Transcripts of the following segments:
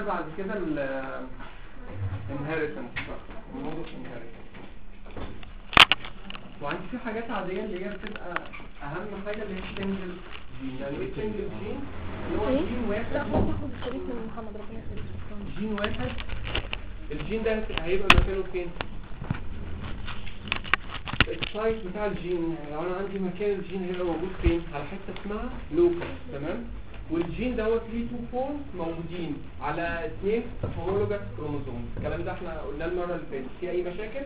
بعد كده ال inheritance موضوع inheritance وعندي في حاجات عادية اللي هي بتبقى أهم حاجة اللي هي single جين يعني ايه single جين؟ اللي هو ايه؟ جين لا واحد هو باخد الشريك من محمد ربنا يخليك شكرا جين واحد الجين ده هيبقى مكانه فين؟ السايت بتاع الجين يعني لو انا عندي مكان الجين هيبقى موجود فين؟ على حته اسمها لوكال تمام؟ والجين دوت ليه تو فورمز موجودين على اثنين هومولوجاس كروموزوم الكلام ده احنا قلناه المره اللي فاتت في اي مشاكل؟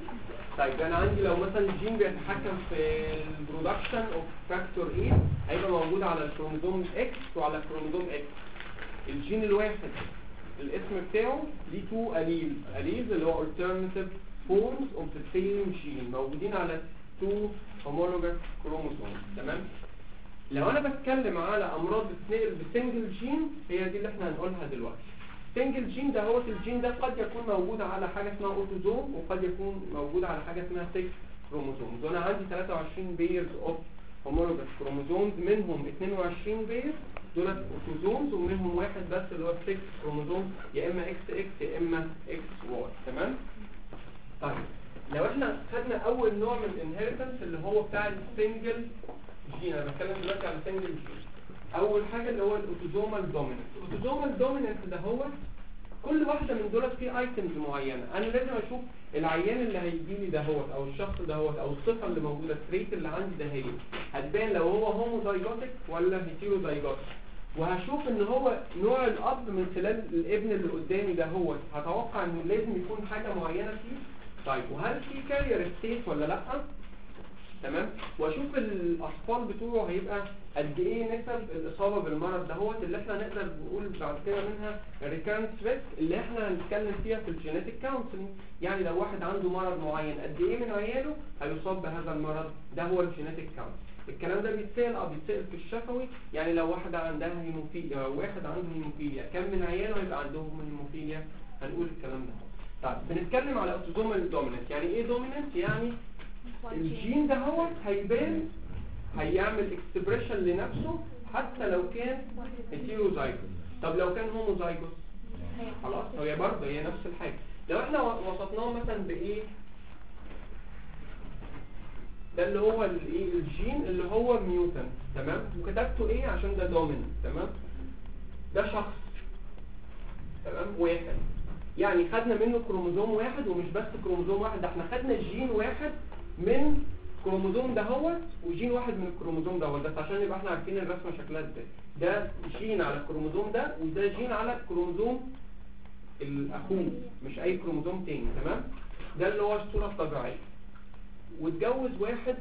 طيب انا عندي لو مثلا الجين بيتحكم في البرودكشن اوف فاكتور ايه هيبقى موجود على الكروموزوم اكس وعلى الكروموزوم اكس الجين الواحد الاسم بتاعه ليه تو اليل اليل اللي هو alternative forms of the same gene موجودين على two homologous chromosomes تمام لو انا بتكلم على امراض بتتنقل بسنجل جين هي دي اللي احنا هنقولها دلوقتي سنجل جين ده هو الجين ده قد يكون موجود على حاجه اسمها اوتوزوم وقد يكون موجود على حاجه اسمها 6 كروموسومز وانا عندي 23 بيرز اوف هومولوجس كروموسومز منهم 22 بير دولت اوتوزومز ومنهم واحد بس اللي هو 6 كروموسوم يا اما اكس اكس يا اما اكس واي تمام طيب لو احنا خدنا اول نوع من الانهيرتنس اللي هو بتاع السنجل جين انا بتكلم دلوقتي على سنجل جين اول حاجه اللي هو الاوتوزومال دوميننت الاوتوزومال دوميننت ده هو كل واحده من دولت فيه ايتمز معينه انا لازم اشوف العيان اللي هيجي لي دهوت او الشخص دهوت او الصفه اللي موجوده التريت اللي عندي ده هي هتبان لو هو هوموزايجوتيك ولا هيتيروزايجوتيك وهشوف ان هو نوع الاب من خلال الابن اللي قدامي ده هو هتوقع انه لازم يكون حاجه معينه فيه طيب وهل في كارير ستيت ولا لا تمام واشوف الاطفال بتوعه هيبقى قد ايه نسب الاصابه بالمرض دهوت اللي احنا نقدر نقول بعد كده منها ريكارنت ريسك اللي احنا هنتكلم فيها في الجينيتك كونسلنج يعني لو واحد عنده مرض معين قد ايه من عياله هيصاب بهذا المرض ده هو الجينيتك كونسلنج الكلام ده بيتسال اه بيتسال في الشفوي يعني لو واحده عندها هيموفيليا او واحد عنده هيموفيليا كم من عياله هيبقى عندهم هيموفيليا هنقول الكلام ده طيب بنتكلم على اوتوزومال دوميننت يعني ايه دوميننت يعني الجين ده هو هيبان هيعمل اكسبريشن لنفسه حتى لو كان هيتيروزايجوس طب لو كان هوموزايجوس خلاص هي برضه هي نفس الحاجه لو احنا وسطناه مثلا بايه ده اللي هو الايه الجين اللي هو ميوتنت تمام وكتبته ايه عشان ده دوميننت تمام ده شخص تمام واحد يعني خدنا منه كروموزوم واحد ومش بس كروموزوم واحد ده احنا خدنا جين واحد من كروموزوم ده هو وجين واحد من الكروموزوم ده بس عشان يبقى احنا عارفين الرسمه شكلها ازاي ده جين على الكروموزوم ده وده جين على الكروموزوم الاخوه مش اي كروموزوم تاني تمام ده اللي هو الصوره الطبيعيه واتجوز واحد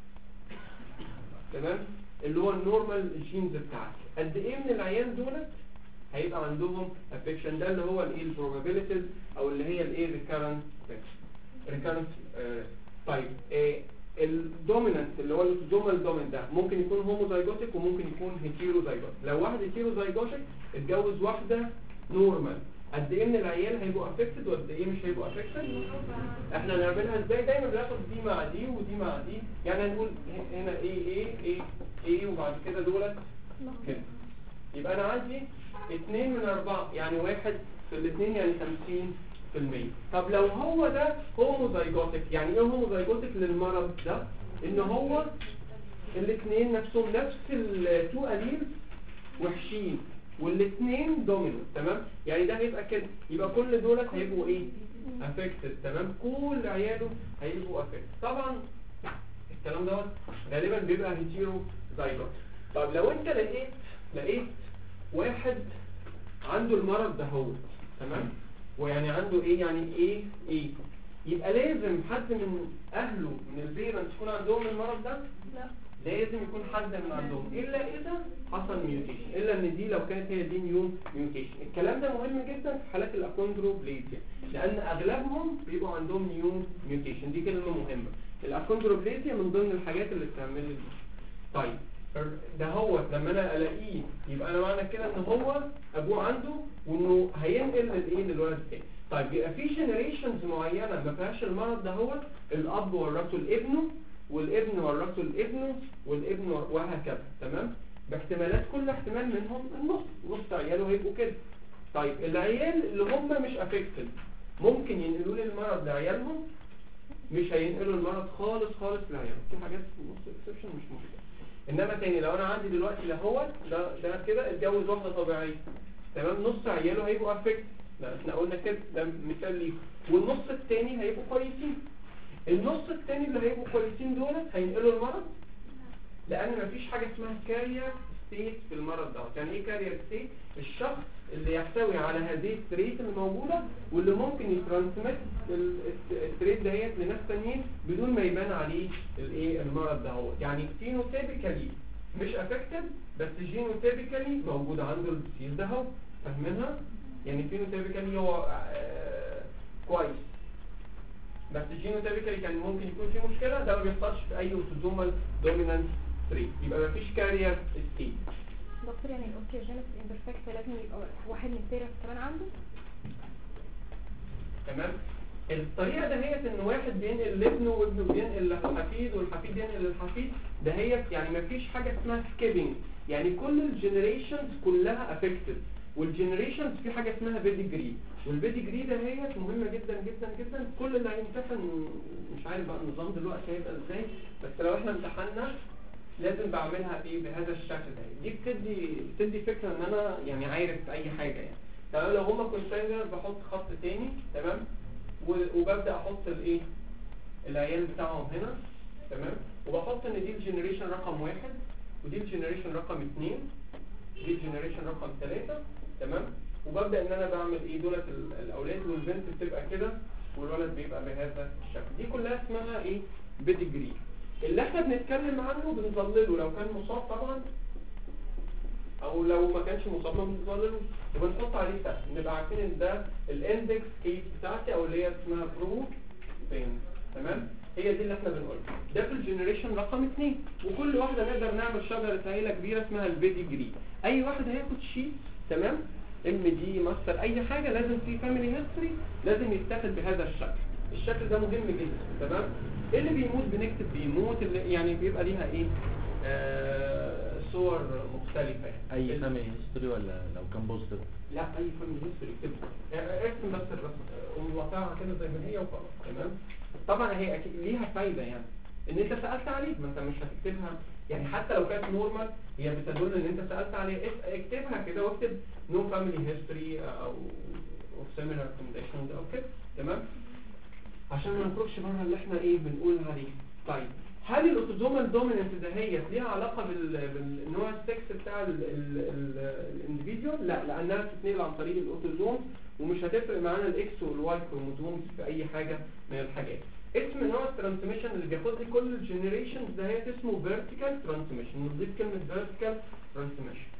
تمام اللي هو النورمال جينز بتاعتي قد ايه من العيال دولت هيبقى عندهم افكشن ده اللي هو الايه البروبابيلتيز او اللي هي الايه ريكارنت ريكارنت طيب إيه الدومينانت اللي هو الاوتوزومال دومينت ده ممكن يكون هوموزايجوتيك وممكن يكون هيتيروزايجوتيك لو واحد هيتيروزايجوتيك اتجوز واحده نورمال قد ايه من العيال هيبقوا افكتد وقد ايه مش هيبقوا افكتد احنا هنعملها ازاي دايما بناخد دي مع دي ودي مع دي يعني هنقول هنا ايه ايه ايه ايه وبعد كده دولت كده يبقى انا عندي اتنين من اربعة يعني واحد في الاتنين يعني خمسين في المية طب لو هو ده هوموزايجوتيك يعني ايه هوموزايجوتيك للمرض ده ان هو الاتنين نفسهم نفس التو اليل وحشين والاثنين دومينو تمام يعني ده هيبقى كده يبقى كل دولت هيبقوا ايه افكتد تمام كل عياله هيبقوا افكتد طبعا الكلام دوت غالبا بيبقى هيتيرو زايجوت طب لو انت لقيت لقيت واحد عنده المرض ده هو تمام ويعني عنده ايه يعني ايه ايه يبقى لازم حد من اهله من البيرنتس يكون عندهم المرض ده لا لازم يكون حد من عندهم الا اذا حصل ميوتيشن الا ان دي لو كانت هي دي نيو ميوتيشن الكلام ده مهم جدا في حالات الاكوندروبليزيا لان اغلبهم بيبقوا عندهم نيو ميوتيشن دي كلمه مهمه الاكوندروبليزيا من ضمن الحاجات اللي بتعمل لي طيب ده هو لما انا الاقيه يبقى انا معنى كده ان هو ابوه عنده وانه هينقل للايه للولد التاني طيب بيبقى في جنريشنز معينه ما فيهاش المرض ده هو الاب ورثه لابنه والابن ورثه لابنه والابن وهكذا تمام باحتمالات كل احتمال منهم النص نص عياله هيبقوا كده طيب العيال اللي هم مش افكتد ممكن ينقلوا لي المرض لعيالهم مش هينقلوا المرض خالص خالص لعيالهم في حاجات في النص اكسبشن مش مشكله انما تاني لو انا عندي دلوقتي ده هو ده ده كده اتجوز واحده طبيعيه تمام نص عياله هيبقوا افكت لا احنا قلنا كده ده مثال ليه والنص التاني هيبقوا كويسين النص التاني اللي هيبقوا كويسين دول هينقلوا المرض لان مفيش حاجه اسمها كارير ستيت في المرض ده يعني ايه كارير ستيت الشخص اللي يحتوي على هذه التريت الموجوده واللي ممكن يترانسميت ال- الت- التريت دهيت لناس تانيين بدون ما يبان عليه الايه المرض ده هو يعني فينوتيبيكالي مش افكتد بس جينوتيبيكالي موجود عنده الديسيز ده هو فاهمينها يعني فينوتيبيكالي هو آه كويس بس جينوتيبيكالي كان ممكن يكون في مشكله ده ما بيحصلش في اي اوتوزومال دومينانت تريت يبقى مفيش كارير ستيت دكتور يعني الاوستيوجينيس امبرفكت لازم يبقى واحد من البيرنتس كمان عنده تمام الطريقه دهيت ان واحد بينقل لابنه وابنه بينقل للحفيد والحفيد ينقل للحفيد دهيت يعني مفيش حاجه اسمها سكيبنج يعني كل الجنريشنز كلها افكتد والجنريشنز في حاجه اسمها بيديجري والبيديجري دهيت مهمه جدا جدا جدا كل اللي هيمتحن مش عارف بقى النظام دلوقتي هيبقى ازاي بس لو احنا امتحنا لازم بعملها ايه بهذا الشكل ده دي بتدي بتدي فكره ان انا يعني عارف اي حاجه يعني تمام لو هما كونتينر بحط خط تاني تمام و- وببدا احط الايه العيال بتاعهم هنا تمام وبحط ان دي الجنريشن رقم واحد ودي الجنريشن رقم اتنين دي الجنريشن رقم ثلاثة تمام وببدا ان انا بعمل ايه دولت ال- الاولاد والبنت بتبقى كده والولد بيبقى بهذا الشكل دي كلها اسمها ايه بيدجري اللي احنا بنتكلم عنه بنظلله لو كان مصاب طبعا او لو ما كانش مصاب ما بنظللوش وبنحط عليه سهم نبقى عارفين ان ده الاندكس كيس بتاعتي او اللي هي اسمها برو بين تمام هي دي اللي احنا بنقولها ده في الجنريشن رقم 2 وكل واحده نقدر نعمل شجره عيله كبيره اسمها البيديجري اي واحد هياخد شيت تمام ام دي ماستر اي حاجه لازم في فاميلي هيستوري لازم يتاخد بهذا الشكل الشكل ده مهم جدا تمام إيه اللي بيموت بنكتب بيموت اللي يعني بيبقى ليها ايه آه صور مختلفه يعني اي ال- فاميلي هيستوري ولا لو كان بوزيتيف لا اي فيلم هيستوري اكتبه يعني ارسم بس الرسم قوم واقعها كده زي ما هي وخلاص تمام طبعا هي اكيد ليها فايده يعني ان انت سالت عليه ما انت مش هتكتبها يعني حتى لو كانت نورمال هي بتدل ان انت سالت عليه اك- اكتبها كده واكتب نو فاميلي هيستوري او او سيميلار كونديشنز او كده تمام عشان ما نخرجش بره اللي احنا ايه بنقول عليه طيب هل الاوتوزومال دوميننت دهيت ليها علاقه بال... بالنوع السكس بتاع الانديفيديوال لا لانها بتتنقل عن طريق الاوتوزوم ومش هتفرق معانا الاكس والواي كروموزومز في اي حاجه من الحاجات اسم نوع الترانسميشن اللي بياخد لي كل الجنريشنز دهيت اسمه فيرتيكال ترانسميشن نضيف كلمه فيرتيكال ترانسميشن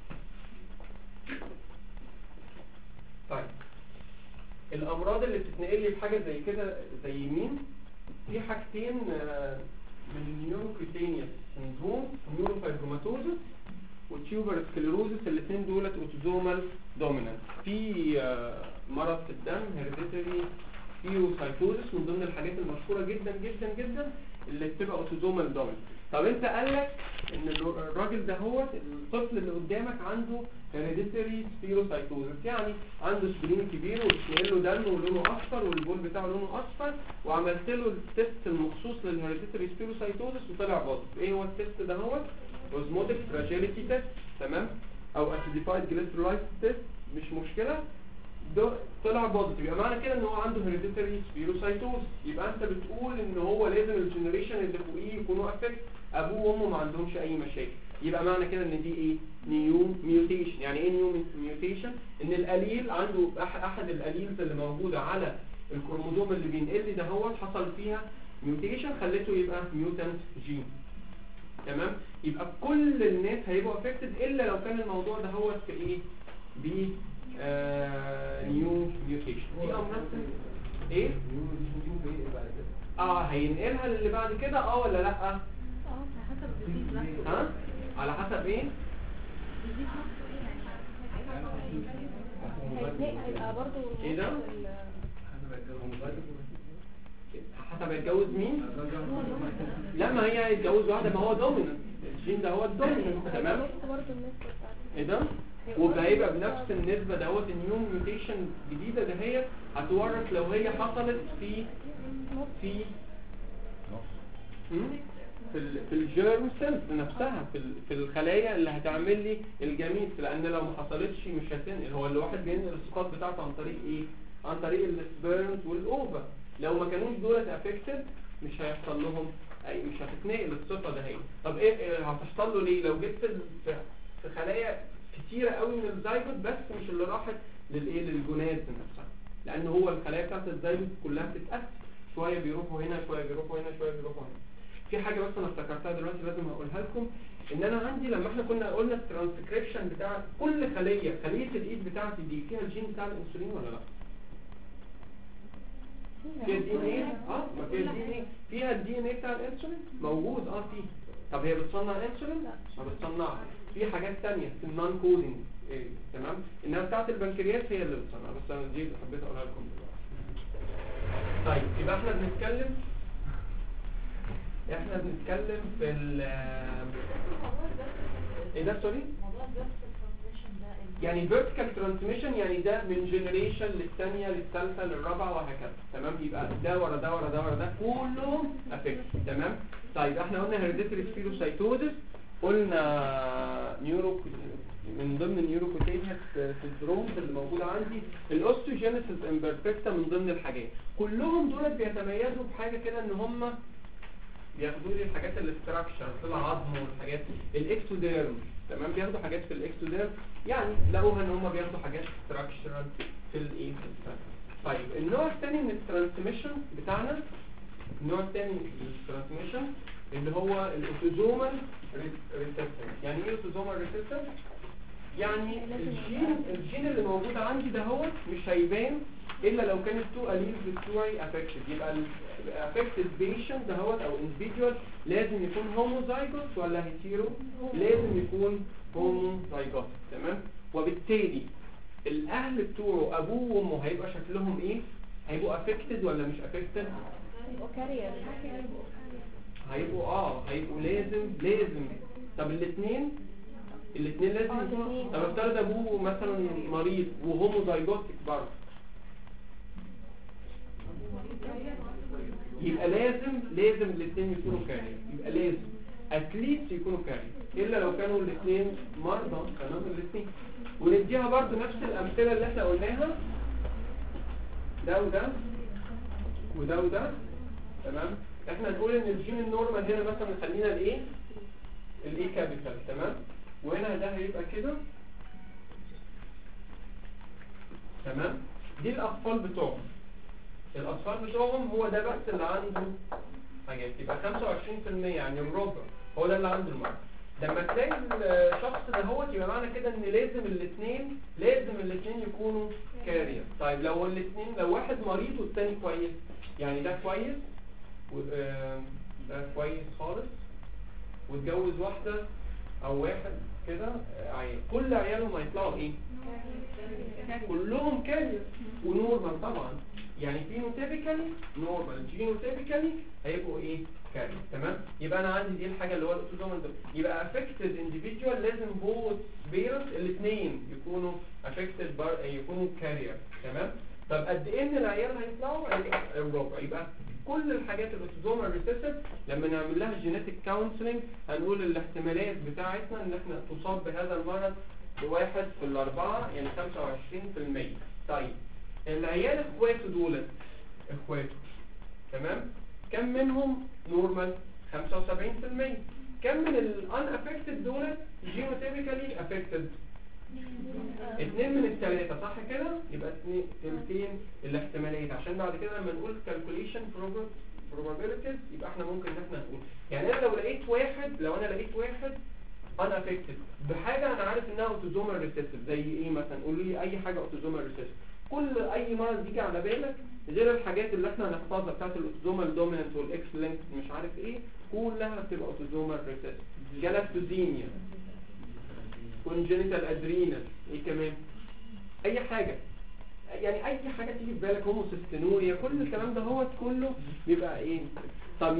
طيب الامراض اللي بتتنقل لي بحاجه زي كده زي مين في حاجتين آه، من النيوروكوتينيوس سندروم نيوروفايبروماتوزس وتيوبر سكليروزس الاثنين دولت اوتوزومال دومينانت في آه، مرض في الدم هيريديتري فيوسايتوزس من ضمن الحاجات المشهوره جدا جدا جدا اللي بتبقى اوتوزومال دومينانت طب انت قال لك ان الر- الراجل ده هو الطفل اللي قدامك عنده هيريديتري سبيروسايتوزس يعني عنده سبرين كبير وبتنقل له دم ولونه اصفر والبول بتاعه لونه اصفر وعملت له التست المخصوص للهيريديتري سبيروسايتوزس وطلع بوزيتيف ايه هو التست ده هو اوزموتيك فراجيليتي تيست تمام او اسيديفايد جليسرولايت تيست مش مشكله ده طلع بوزيتيف يبقى معنى كده ان هو عنده هيريديتري سبيروسايتوز يبقى انت بتقول ان هو لازم الجنريشن اللي فوقيه يكونوا افكت ابوه وامه ما عندهمش اي مشاكل يبقى معنى كده ان دي ايه نيو ميوتيشن يعني ايه نيو ميوتيشن ان الاليل عنده أح- احد الاليلز اللي موجوده على الكروموزوم اللي بينقل لي ده هو حصل فيها ميوتيشن خلته يبقى ميوتانت جين تمام يبقى كل الناس هيبقوا افكتد الا لو كان الموضوع ده هو في ايه ب نيو ميوتيشن دي امراض ايه اه هينقلها للي بعد كده اه ولا لا اه حسب الديزيز نفسه ها على حسب ايه الديزيز نفسه ايه يعني هيتنقل هيبقى برضه إيه ده؟ ال- حسب هيتجوز مين لا ما هي هيتجوز واحده ما هو دوميننت الجين ده هو الدوميننت تمام نفس برضه النسبة بتاعته ايه ده وهيبقى بنفس النسبة دوت النيو ميوتيشن جديدة دهيت هتورث لو هي حصلت في في مم؟ في ال في الجيرم سيلز نفسها في ال- في الخلايا اللي هتعمل لي الجميل لان لو ما حصلتش مش هتنقل هو الواحد بينقل الصفات بتاعته عن طريق ايه عن طريق السبيرمز والاوفا لو ما كانوش دولت افكتد مش هيحصل لهم اي مش هتتنقل الصفه ده هي طب ايه إيه هتحصل له ليه لو جيت في ال- في في خلايا كتيره قوي من الزيجوت بس مش اللي راحت للايه للجونات نفسها لان هو الخلايا بتاعت الزيجوت كلها بتتقسم شويه بيروحوا هنا شويه بيروحوا هنا شويه بيروحوا هنا في حاجة بس انا افتكرتها دلوقتي لازم اقولها لكم ان انا عندي لما احنا كنا قلنا الترانسكريبشن بتاع كل خلية خلية الايد بتاعتي دي فيها الجين بتاع الانسولين ولا لا فيها الدي ان ايه اه ما فيها الدي ان ايه فيها الدي ان ايه بتاع الانسولين موجود اه فيه طب هي بتصنع انسولين ما بتصنعش في حاجات تانية في النون كودينج إيه. تمام انها بتاعت البنكرياس هي اللي بتصنع بس انا دي اللي حبيت اقولها لكم دلوقتي طيب يبقى احنا بنتكلم احنا بنتكلم في ال ايه ده سوري يعني vertical transmission يعني ده من generation للثانية للثالثة للرابعة وهكذا تمام يبقى ده ورا ده ورا ده ورا ده كلهم affect تمام طيب احنا قلنا hereditary spherocytosis قلنا نيورو من ضمن النيوروكوتينيوس سيندرومز اللي موجودة عندي الاوستوجينيسيس امبرفكتا من ضمن الحاجات كلهم دول بيتميزوا بحاجة كده ان هم بياخدوا لي الحاجات الاستراكشر في العظم والحاجات الاكتوديرم تمام بياخدوا حاجات في الاكتوديرم يعني لقوها ان هم بياخدوا حاجات استراكشرال في الايه في السيل. طيب النوع الثاني من الترانسميشن بتاعنا النوع الثاني من الترانسميشن اللي هو الاوتوزومال ريسيسنس يعني ايه اوتوزومال ريسيسنس يعني الجين الجين اللي موجود عندي ده هو مش هيبان الا لو كان التو اليلز بتوعي افكتد يبقى الافكتد بيشنت ده هو او individual لازم يكون هوموزايجوس ولا هيتيرو لازم يكون هوموزايجوس تمام وبالتالي الاهل بتوعه ابوه وامه هيبقى شكلهم ايه هيبقوا افكتد ولا مش افكتد كارير هيبقوا اه هيبقوا لازم لازم طب الاثنين الاثنين لازم آه، يكونوا الاتنين. طب افترض ابوه مثلا مريض وهوموزايجوتك برضه يبقى لازم لازم الاثنين يكونوا كارير يبقى لازم اتليست يكونوا كارير الا لو كانوا الاثنين مرضى تمام الاثنين ونديها برضه نفس الامثله اللي احنا قلناها ده وده وده وده تمام احنا نقول ان الجين النورمال هنا مثلا خلينا الايه الايه كابيتال تمام وهنا ده هيبقى كده تمام دي الاطفال بتوعهم الاطفال بتوعهم هو ده بس اللي عنده حاجات يبقى 25% يعني الربع هو ده اللي عنده المرض لما تلاقي الشخص ده هو يبقى معنى كده ان لازم الاثنين لازم الاثنين يكونوا كارير طيب لو الاثنين لو واحد مريض والتاني كويس يعني ده كويس و- آه، ده كويس خالص واتجوز واحدة او واحد كده آه، عيال كل عيالهم هيطلعوا ايه كلهم كارير ونورمال طبعا يعني فينوتيبيكالي نورمال جينوتيبيكالي هيبقوا ايه كارير تمام يبقى انا عندي دي الحاجه اللي هو الاوتوزومال ده يبقى افكتد انديفيدوال لازم بوث بيرنت الاثنين يكونوا افكتد يكونوا كارير تمام طب قد ايه من العيال هيطلعوا هيبقى الربع يبقى كل الحاجات الاوتوزومال ريسيسيف لما نعمل لها جينيتك كونسلنج هنقول الاحتمالات بتاعتنا ان احنا تصاب بهذا المرض بواحد في الاربعه يعني 25% طيب العيال اخواته دولت اخواته تمام كم منهم نورمال 75% كم من الان افكتد دولت جينوتيبيكالي افكتد اتنين من التلاتة صح كده يبقى اتنين تلتين الاحتماليات عشان بعد كده لما نقول calculation proba- probabilities يبقى احنا ممكن ان احنا نقول يعني انا لو لقيت واحد لو انا لقيت واحد unaffected بحاجة انا عارف انها autosomal recessive زي ايه مثلا قولوا لي اي حاجة autosomal recessive كل اي مرض يجي على بالك غير الحاجات اللي احنا هنحفظها بتاعت الاوتوزومال دومينانت والاكس لينك مش عارف ايه كلها بتبقى اوتوزومال ريسيسيف جلاكتوزيميا كونجنتال ادرينال ايه كمان اي حاجة يعني اي حاجة تيجي في بالك هوموسيستينوريا كل الكلام ده هو كله بيبقى ايه طب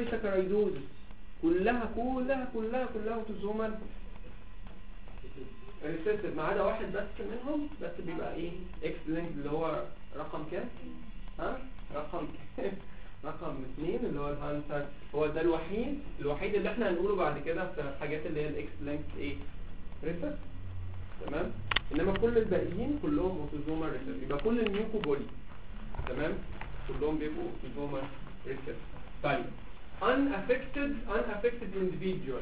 ميوكوبوليساكرايدوزس كلها كلها كلها كلها اوتوزومال ريسيسيف ما عدا واحد بس منهم بس بيبقى ايه اكس لينك اللي هو رقم كام ها رقم رقم اثنين اللي هو الهانتر هو ده الوحيد الوحيد اللي احنا هنقوله بعد كده في الحاجات اللي هي الاكس لينك ايه ريسيسيف تمام انما كل الباقيين كلهم اوتوزومال ريسيسيف يبقى كل الميوكو بولي تمام كلهم بيبقوا اوتوزومال ريسيسيف طيب unaffected unaffected individual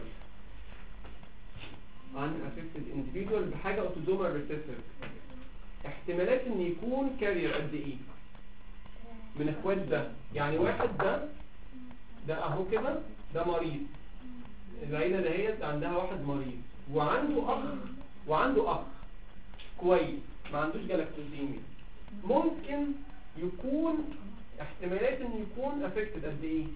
unaffected individual بحاجة autosomal recessive احتمالات ان يكون كارير قد ايه من اخوات ده يعني واحد ده ده اهو كده ده مريض العيلة دهيت عندها واحد مريض وعنده اخ وعنده اخ كويس ما عندوش جلاكتوزيميا ممكن يكون احتمالات ان يكون افكتد قد ايه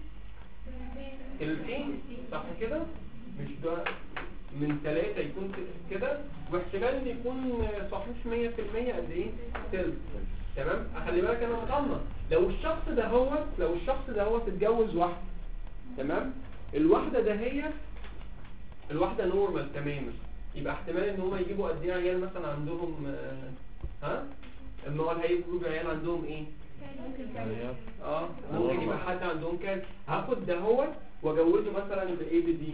تلتين صح كده مش ده من ثلاثة يكون كده واحتمال ان يكون صحيح 100% قد ايه تلت تمام خلي بالك انا مطمن لو الشخص ده هو لو الشخص ده هو اتجوز واحده تمام الواحده ده هي الواحده نورمال تماما يبقى احتمال ان هم يجيبوا قد ايه عيال مثلا عندهم آه، ها اما هو هيجيبوا عيال عندهم ايه اه ممكن يبقى حد عندهم كان هاخد ده هو واجوزه مثلا بايه بدي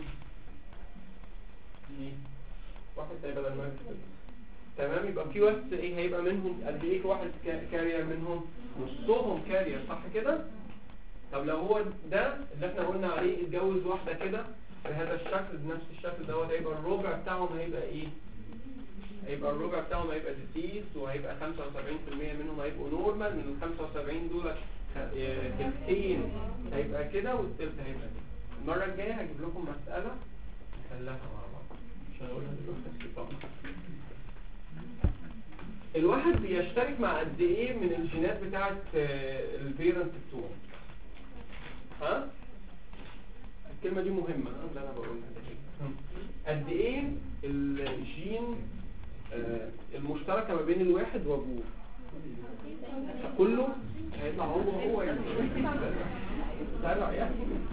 دي واحد هيبقى بدل ما يكتب. تمام يبقى في وقت ايه هيبقى منهم قد ايه في واحد كا- كارير منهم نصهم كارير صح كده طب لو هو ده اللي احنا قلنا عليه اتجوز واحده كده بهذا الشكل بنفس الشكل دوت هيبقى الربع بتاعهم هيبقى ايه هيبقى الربع بتاعهم هيبقى ديسيس وهيبقى 75% منهم هيبقوا نورمال من ال 75 دول خ- آه، تلتين هيبقى كده والتلت هيبقى كده المرة الجاية هجيب لكم مسألة نحلها مع بعض مش هقولها دلوقتي طبعا الواحد بيشترك مع قد ايه من الجينات بتاعت آه، البيرنت بتوعه ها الكلمة دي مهمة آه، اللي انا بقولها دي. قد ايه الجين آه، المشتركة ما بين الواحد وابوه كله هيطلع هو هو يعني سرع يعني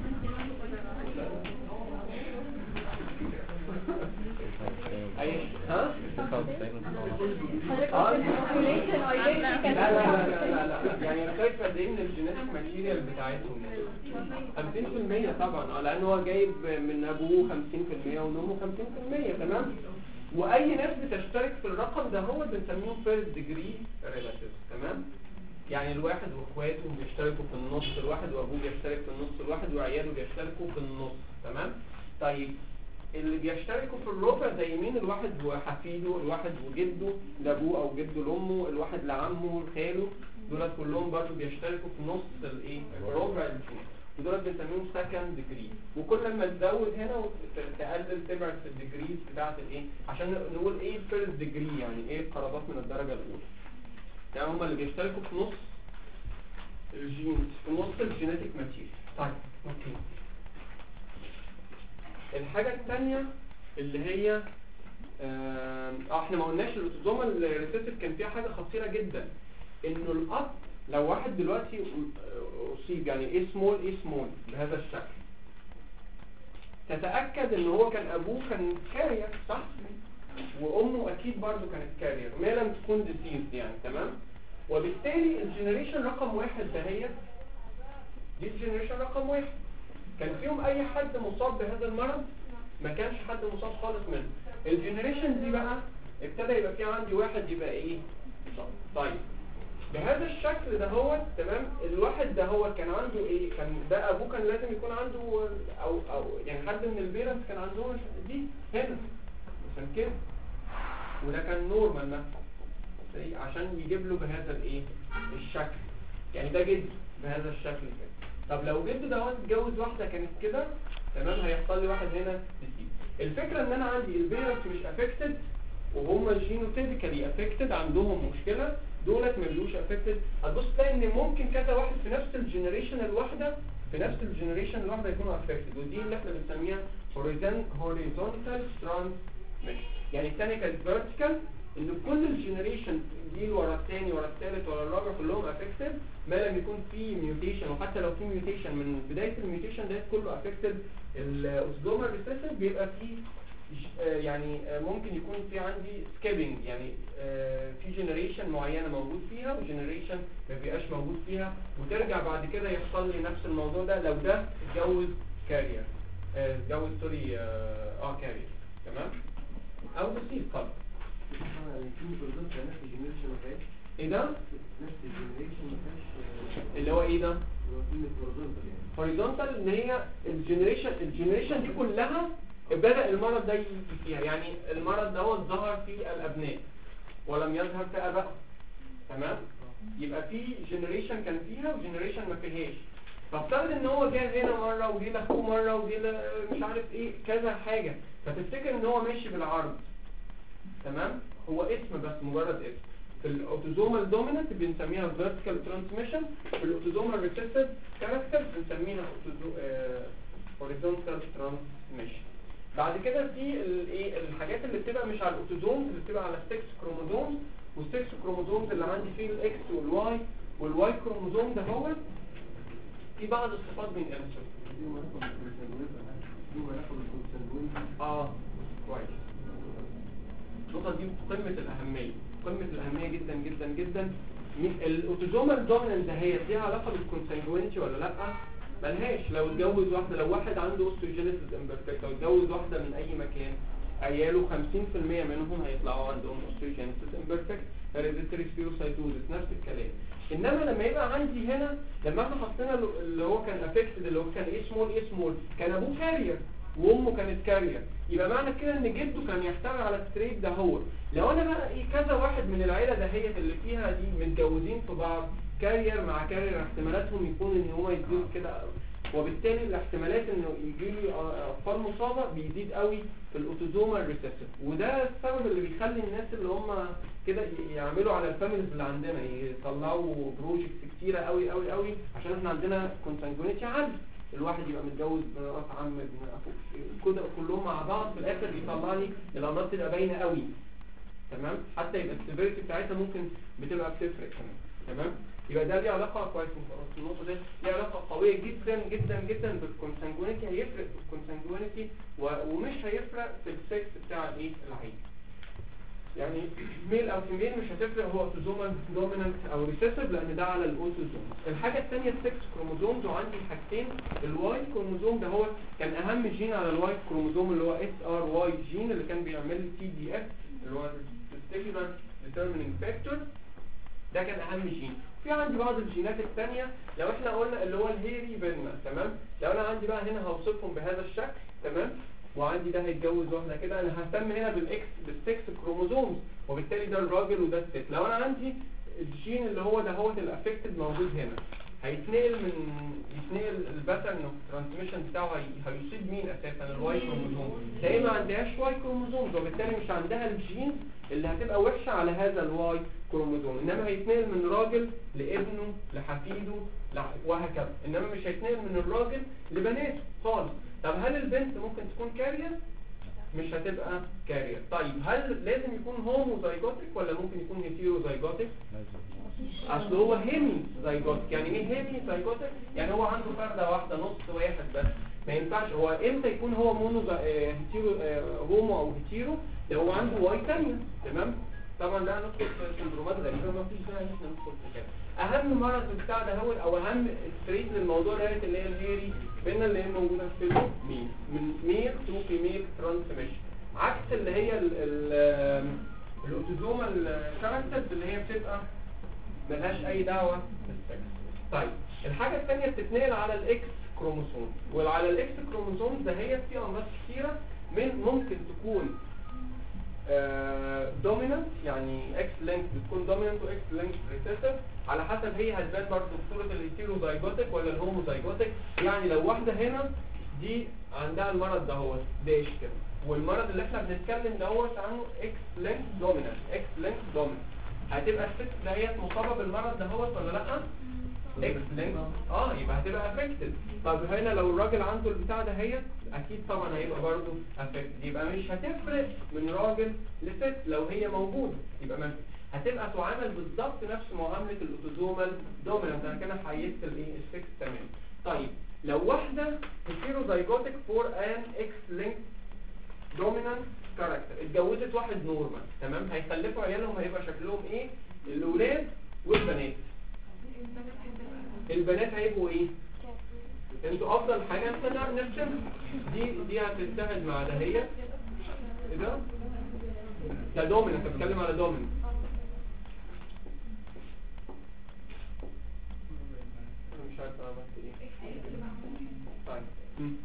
اي ها حضرتك آه. قلت population identity لا كانت لا لا لا لا لا يعني انا شايف قد ايه من الجينيتك ماتيريال بتاعتهم 50% طبعا اه لان هو جايب من ابوه 50% ومن امه 50% تمام واي ناس بتشترك في الرقم ده هو بنسميهم فيرست ديجري ريلاتيف تمام يعني الواحد واخواته بيشتركوا في النص الواحد وابوه بيشترك في النص الواحد وعياله بيشتركوا في النص تمام طيب اللي بيشتركوا في الربع زي مين الواحد وحفيده الواحد وجده لابوه او جده لامه الواحد لعمه لخاله دول كلهم برضو بيشتركوا في نص الايه ربع الجين ودول بنسميهم سكند ديجري وكل ما تزود هنا وتقلل تبعد في الديجريز بتاعت الايه عشان نقول ايه الفيرست ديجري يعني ايه القرابات من الدرجه الاولى يعني هم اللي بيشتركوا في نص الجين في نص الجينيتك ماتيريال طيب اوكي الحاجة الثانية اللي هي آه آه، احنا ما قلناش الاوتوزومال ريسيسيف كان فيها حاجة خطيرة جدا انه الاب لو واحد دلوقتي آه، اصيب يعني ايه سمول ايه سمول بهذا الشكل تتأكد ان هو كان ابوه كان كارير صح وامه اكيد برضو كانت كارير ما لم تكون ديسيز يعني تمام وبالتالي الجنريشن رقم واحد دهيت دي الجنريشن رقم واحد كان فيهم اي حد مصاب بهذا المرض ما كانش حد مصاب خالص منه الجنريشن دي بقى ابتدى يبقى في عندي واحد يبقى ايه مصاب طيب بهذا الشكل ده هو تمام الواحد ده هو كان عنده ايه كان ده ابوه كان لازم يكون عنده او او يعني حد من البيرنتس كان عندهم دي هنا عشان كده وده كان نورمال نفسه زي- عشان يجيب له بهذا الايه الشكل يعني ده جد بهذا الشكل كده طب لو جد ده هو اتجوز واحده كانت كده تمام هيحصل لي واحد هنا ديسيز الفكره ان انا عندي البيرنتس مش افكتد وهم جينوتيبيكالي افكتد عندهم مشكله دولت ما بيبقوش افكتد هتبص تلاقي ان ممكن كذا واحد في نفس الجنريشن الواحده في نفس الجنريشن الواحده يكونوا افكتد ودي اللي احنا بنسميها هوريزونتال ترانسميشن يعني الثانيه كانت فيرتيكال ان كل الجنريشن جيل ورا الثاني ورا الثالث ورا الرابع كلهم افكتد ما لم يكون في ميوتيشن وحتى لو في ميوتيشن من بدايه الميوتيشن ده كله افكتد الاوزومال ريسيسيف بيبقى فيه ج- آه، يعني آه، ممكن يكون في عندي سكيبنج يعني آه، في جنريشن معينه موجود فيها وجنريشن ما بيبقاش موجود فيها وترجع بعد كده يحصل لي نفس الموضوع ده لو ده اتجوز كارير آه، اتجوز سوري اه آه، كارير تمام او بسيط طبعا يعني في بالظبط نفس الجنريشن ما فيهاش ايه ده نفس الجنريشن ما فيهاش اللي هو ايه ده اللي هو كلمة هوريزونتال يعني هوريزونتال ان هي الجنريشن الجنريشن دي كلها بدأ المرض ده يجي فيها يعني المرض دوت ظهر في الابناء ولم يظهر في ابائهم تمام يبقى في جنريشن كان فيها وجنريشن ما فيهاش فافترض ان هو جه هنا مره وجه لاخوه مره وجه ل- مش عارف ايه كذا حاجه فتفتكر ان هو ماشي بالعرض تمام هو اسم بس مجرد اسم في الاوتوزومال دومينانت بنسميها فيرتيكال ترانسميشن في الاوتوزومال ريسيسيف كاركتر بنسميها هوريزونتال ترانسميشن بعد كده في الايه الحاجات اللي بتبقى مش على الاوتوزومز اللي بتبقى على السكس كروموزومز والسكس كروموزومز اللي عندي فيه الاكس والواي والواي كروموزوم ده هو في بعض الصفات بينقلوا دي ما ياخد الكونسنجوين دي ما ياخد الكونسنجوين اه كويس النقطة دي قمة الأهمية قمة الأهمية جدا جدا جدا مين- الأوتوزومال دومينانت دهيت ليها علاقة بالكونسنجوينتي ولا لأ؟ ملهاش لو اتجوز واحدة لو واحد عنده اوستوجينيسيس امبرفكت لو اتجوز واحدة من أي مكان عياله 50% منهم هيطلعوا عندهم اوستوجينيسيس امبرفكت هيريديتري سبيروسايتوزس نفس الكلام انما لما يبقى عندي هنا لما احنا حطينا له- اللي هو كان افكتد اللي هو كان ايه سمول ايه سمول كان ابوه كارير وامه كانت كارير يبقى معنى كده ان جده كان يحتوي على التريد ده هو لو انا بقى ايه كذا واحد من العيله دهيت اللي فيها دي متجوزين في بعض كارير مع كارير احتمالاتهم يكون ان هو يديله كده وبالتالي الاحتمالات انه يجي لي اطفال مصابه بيزيد قوي في الاوتوزومال ريسيسيف وده السبب اللي بيخلي الناس اللي هم كده ي- يعملوا على الفاميليز اللي عندنا يطلعوا بروجكتس كتيره قوي قوي قوي عشان احنا عندنا كونسانجونيتي عالي الواحد يبقى متجوز مرات عم ابن اخوه كده كلهم مع بعض في الاخر يطلع لي الامراض تبقى باينه قوي تمام حتى يبقى السيفيريتي بتاعتها ممكن بتبقى بتفرق كمان تمام يبقى ده ليه علاقه كويس في النقطه دي ليه علاقه قويه جدا جدا جدا بالكونسانجوينيتي هيفرق في الكونسانجوينيتي و- ومش هيفرق في السكس بتاع الايه العين يعني ميل او فيميل مش هتفرق هو اوتوزومال دومينانت او ريسيسيف لان ده على الاوتوزوم الحاجه الثانيه السكس كروموزومز وعندي حاجتين الواي كروموزوم ده هو كان اهم جين على الواي كروموزوم اللي هو اس ار واي جين اللي كان بيعمل تي دي اف اللي هو testicular determining factor ده كان اهم جين في عندي بعض الجينات الثانيه لو احنا قلنا اللي هو الهيري بينا تمام لو انا عندي بقى هنا هوصفهم بهذا الشكل تمام وعندي ده هيتجوز واحده كده انا ههتم هنا بالاكس بالسكس كروموزومز وبالتالي ده الراجل وده الست لو انا عندي الجين اللي هو ده هو الافكتد موجود هنا هيتنقل من يتنقل الباترن اوف ترانسميشن بتاعه هي- هيصيب مين اساسا الواي كروموزوم ده ما عندهاش واي كروموزوم وبالتالي مش عندها الجين اللي هتبقى وحشه على هذا الواي كروموزوم انما هيتنقل من راجل لابنه لحفيده لح- وهكذا انما مش هيتنقل من الراجل لبناته خالص طب هل البنت ممكن تكون كارير مش هتبقى كارير طيب هل لازم يكون هومو زيجوتك ولا ممكن يكون هيتيرو زيجوتك اصل هو هيمي زيجوتك يعني ايه هيمي زيجوتك يعني هو عنده فردة واحدة نص واحد بس ما ينفعش هو امتى يكون هو مونو زي- آه، هيتيرو آه، هومو او هيتيرو لو هو عنده واي تانية تمام طبعا ده هندخل في سندرومات غريبة ما فيش داعي ان احنا ندخل في كده اهم مرض بتاع ده هو او اهم ستريت للموضوع ده اللي هي الهيري بينا اللي هي موجودة في مين من ميل تو فيميل ترانسميشن عكس اللي هي ال- ال- الاوتوزومال كاركترز اللي هي بتبقى ملهاش اي دعوة بالسكس طيب الحاجة الثانية بتتنقل على الاكس كروموسوم وعلى الاكس كروموسوم ده هي في امراض كثيرة من ممكن تكون دومينانت يعني اكس لينك بتكون دومينانت واكس لينك ريسيسيف على حسب هي هتبان برضه في صورة الهيتيروزايجوتك ولا الهوموزايجوتك يعني لو واحدة هنا دي عندها المرض دهوت داش كده والمرض اللي احنا بنتكلم دهوت عنه اكس لينك دومينانت اكس لينك دومينانت هتبقى الست دهيت مصابة بالمرض دهوت ولا لا؟ اكس لينك اه يبقى هتبقى افكتد طب هنا لو الراجل عنده البتاع دهيت اكيد طبعا هيبقى برضه افكتد يبقى مش هتفرق من راجل لست لو هي موجودة يبقى ما هتبقى تعامل بالظبط نفس معاملة الاوتوزومال دومينانت انا كده حيدت الايه السكس تمام طيب لو واحدة هيتيروزايجوتك فور ان اكس لينك دومينانت كاركتر اتجوزت واحد نورمال تمام هيخلفوا عيالهم هيبقى شكلهم ايه الاولاد والبنات البنات هيبقوا ايه انتوا افضل حاجه احنا نعرف نرسمها دي دي هتتحد مع دهيت ايه ده ده دومينانت بتكلم على دومينانت انا مش عارف انا عملت ايه طيب مم.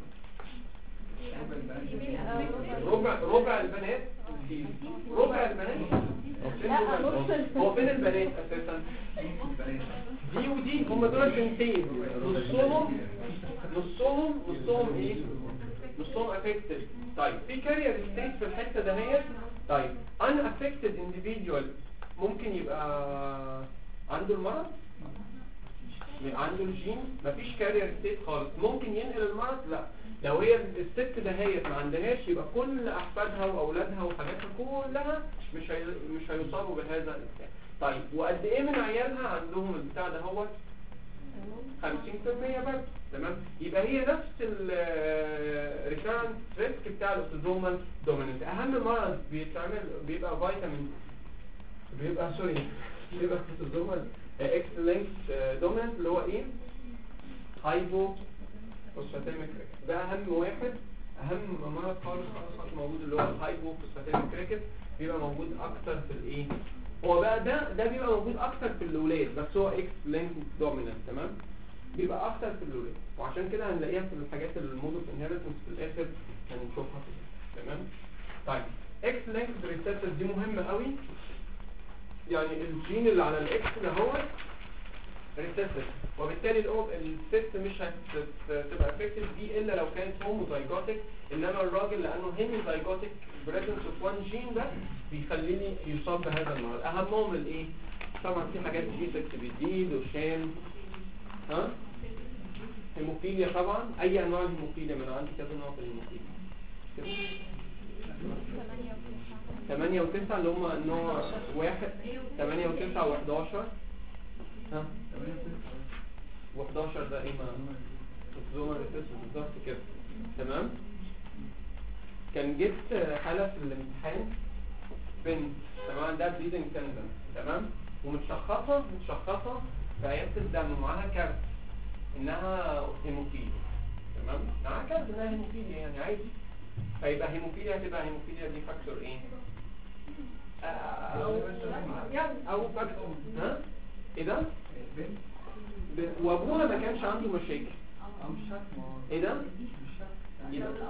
ربع ربع البنات في ربع البنات لا، نص البنات. هو فين البنات اساسا دي ودي هم دول بنتين نصهم نصهم نصهم ايه نصهم افكتد طيب في كارير ستيت في الحته دهيت طيب ان افكتد individual ممكن يبقى عنده المرض يبقى عنده الجين مفيش كارير ستيت خالص ممكن ينقل المرض لا لو هي الست دهيت ما عندهاش يبقى كل احفادها واولادها وحاجاتها كلها مش هي... مش هيصابوا بهذا البتاع طيب وقد ايه من عيالها عندهم البتاع ده هو 50% بس تمام يبقى هي نفس الريكارنت ريسك بتاع الاوتوزومال دوميننت اهم مرض بيتعمل بيبقى فيتامين بيبقى سوري بيبقى اوتوزومال اكس لينك دوميننت اللي هو ايه هايبو فوسفاتيميك ريكت ده اهم واحد اهم مرض خالص خالص خالص موجود اللي هو الهايبو فوسفاتيميك ريكت بيبقى موجود اكتر في الايه هو بقى ده ده بيبقى موجود اكتر في الاولاد بس هو اكس لينك دوميننت تمام بيبقى اكتر في الاولاد وعشان كده هنلاقيها في الحاجات المود اوف انهيرتنس في الاخر هنشوفها كده تمام طيب اكس لينك ريسبتور دي مهمه قوي يعني الجين اللي على الاكس ده هو ريسيسيف وبالتالي الأم الست مش هتبقى افكتد دي الا لو كانت هوموزايجوتيك انما الراجل لانه هيموزايجوتيك بريزنس اوف وان جين ده بيخليني يصاب بهذا المرض اهمهم الايه طبعا في حاجات جي 6 بي دي دوشان ها هيموفيليا طبعا اي انواع الهيموفيليا من عندي كذا نوع في الهيموفيليا كده. 8 و9 اللي هم النوع واحد 8 و9 و11 ها و11 ده ايه ما زوما ريسيس بالظبط كده تمام كان جبت حالة في الامتحان بنت تمام ده بليدنج تندن تمام ومتشخصة متشخصة في عيادة الدم ومعاها كارت انها هيموفيليا تمام معاها كارت انها هيموفيليا يعني عادي فيبقى هيموفيليا هتبقى هيموفيليا دي فاكتور ايه؟ آه، او يعني او فاكتور ها؟ ايه ده؟ ب- وابوها ما كانش عنده مشاكل ايه ده؟ ايه ده؟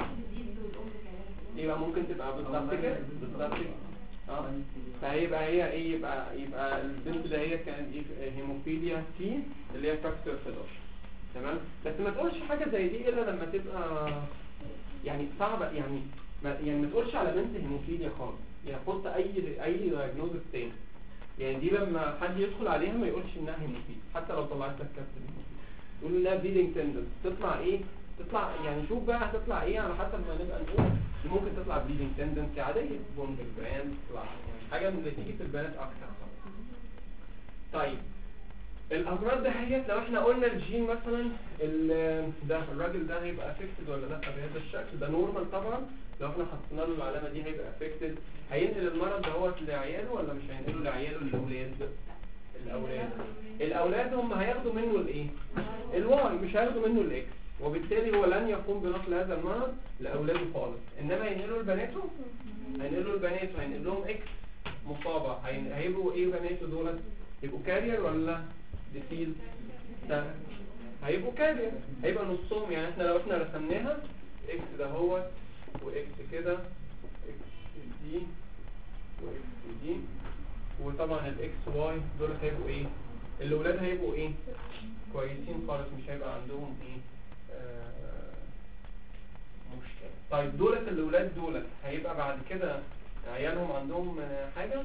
يبقى ممكن تبقى بالظبط كده بالظبط كده اه فهيبقى هي ايه يبقى يبقى البنت ده هي كانت ايه هيموفيليا سي اللي هي فاكتور 11 تمام بس ما تقولش حاجه زي دي الا لما تبقى يعني صعبه يعني ما يعني ما تقولش على بنت هيموفيليا خالص يعني حط اي اي دايجنوزس تاني يعني دي لما حد يدخل عليها ما يقولش انها هيموفيليا حتى لو طلعت لك كارت هيموفيليا تقول انها بيدنج تندنس تطلع ايه تطلع يعني شوف بقى هتطلع ايه على حسب ما نبقى نقول دي ممكن تطلع بليدنج تندنسي عاديه بونج البراند تطلع يعني حاجه من اللي تيجي في البنات اكتر طيب الامراض ده هي لو احنا قلنا الجين مثلا ال- ده الراجل ده هيبقى افكتد ولا لا بهذا الشكل ده نورمال طبعا لو احنا حطينا له العلامه دي هيبقى افكتد هينقل المرض دهوت لعياله ولا مش هينقله لعياله الاولاد الاولاد الاولاد هم هياخدوا منه الايه الواي مش هياخدوا منه الاكس وبالتالي هو لن يقوم بنقل هذا المرض لاولاده خالص انما ينقلوا لبناته هينقلوا لبناته هينقل لهم اكس مصابه هين- هيبقوا ايه بناته دولت يبقوا كارير ولا ديسيل ده هيبقوا كارير هيبقى نصهم يعني احنا لو احنا رسمناها اكس ده هو واكس كده اكس دي واكس دي وطبعا الاكس واي دول هيبقوا ايه الاولاد هيبقوا ايه كويسين خالص مش هيبقى عندهم ايه آه مشكلة طيب دولت الاولاد دولت هيبقى بعد كده عيالهم عندهم آه، حاجة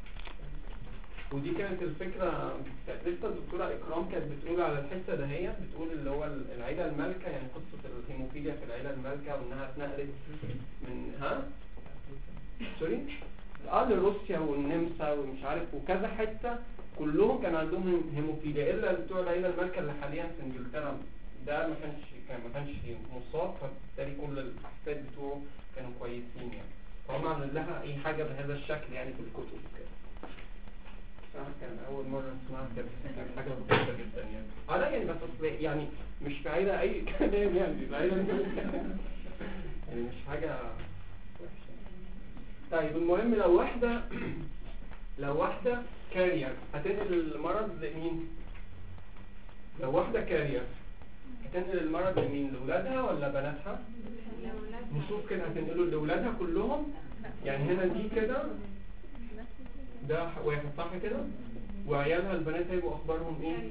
ودي كانت الفكرة كانت لسه الدكتورة إكرام كانت بتقول على الحتة دهيت بتقول اللي هو العيلة المالكة يعني قصة الهيموفيليا في العيلة المالكة وإنها اتنقلت من ها؟ سوري؟ اه لروسيا والنمسا ومش عارف وكذا حتة كلهم كان عندهم هيموفيليا إلا بتوع العيلة المالكة اللي حاليا في إنجلترا ده ما كانش كان ما كانش مصاب فبالتالي كل الاحفاد بتوعه كانوا كويسين يعني فهم عاملين لها اي حاجه بهذا الشكل يعني في الكتب كده بصراحة كان أول مرة أسمعها كده كانت حاجة بسيطة جدا يعني اه لا يعني بس أصل يعني مش بعيدة أي كلام يعني بعيدة يعني مش حاجة وحشة طيب المهم لو واحدة لو واحدة كارير هتنقل المرض لمين؟ لو واحدة كارير هتنقل المرض لمين؟ لولادها ولا بناتها؟ نشوف كده هتنقله لولادها كلهم يعني هنا دي كده ده واحد صح كده وعيالها البنات هيبقوا اخبارهم ايه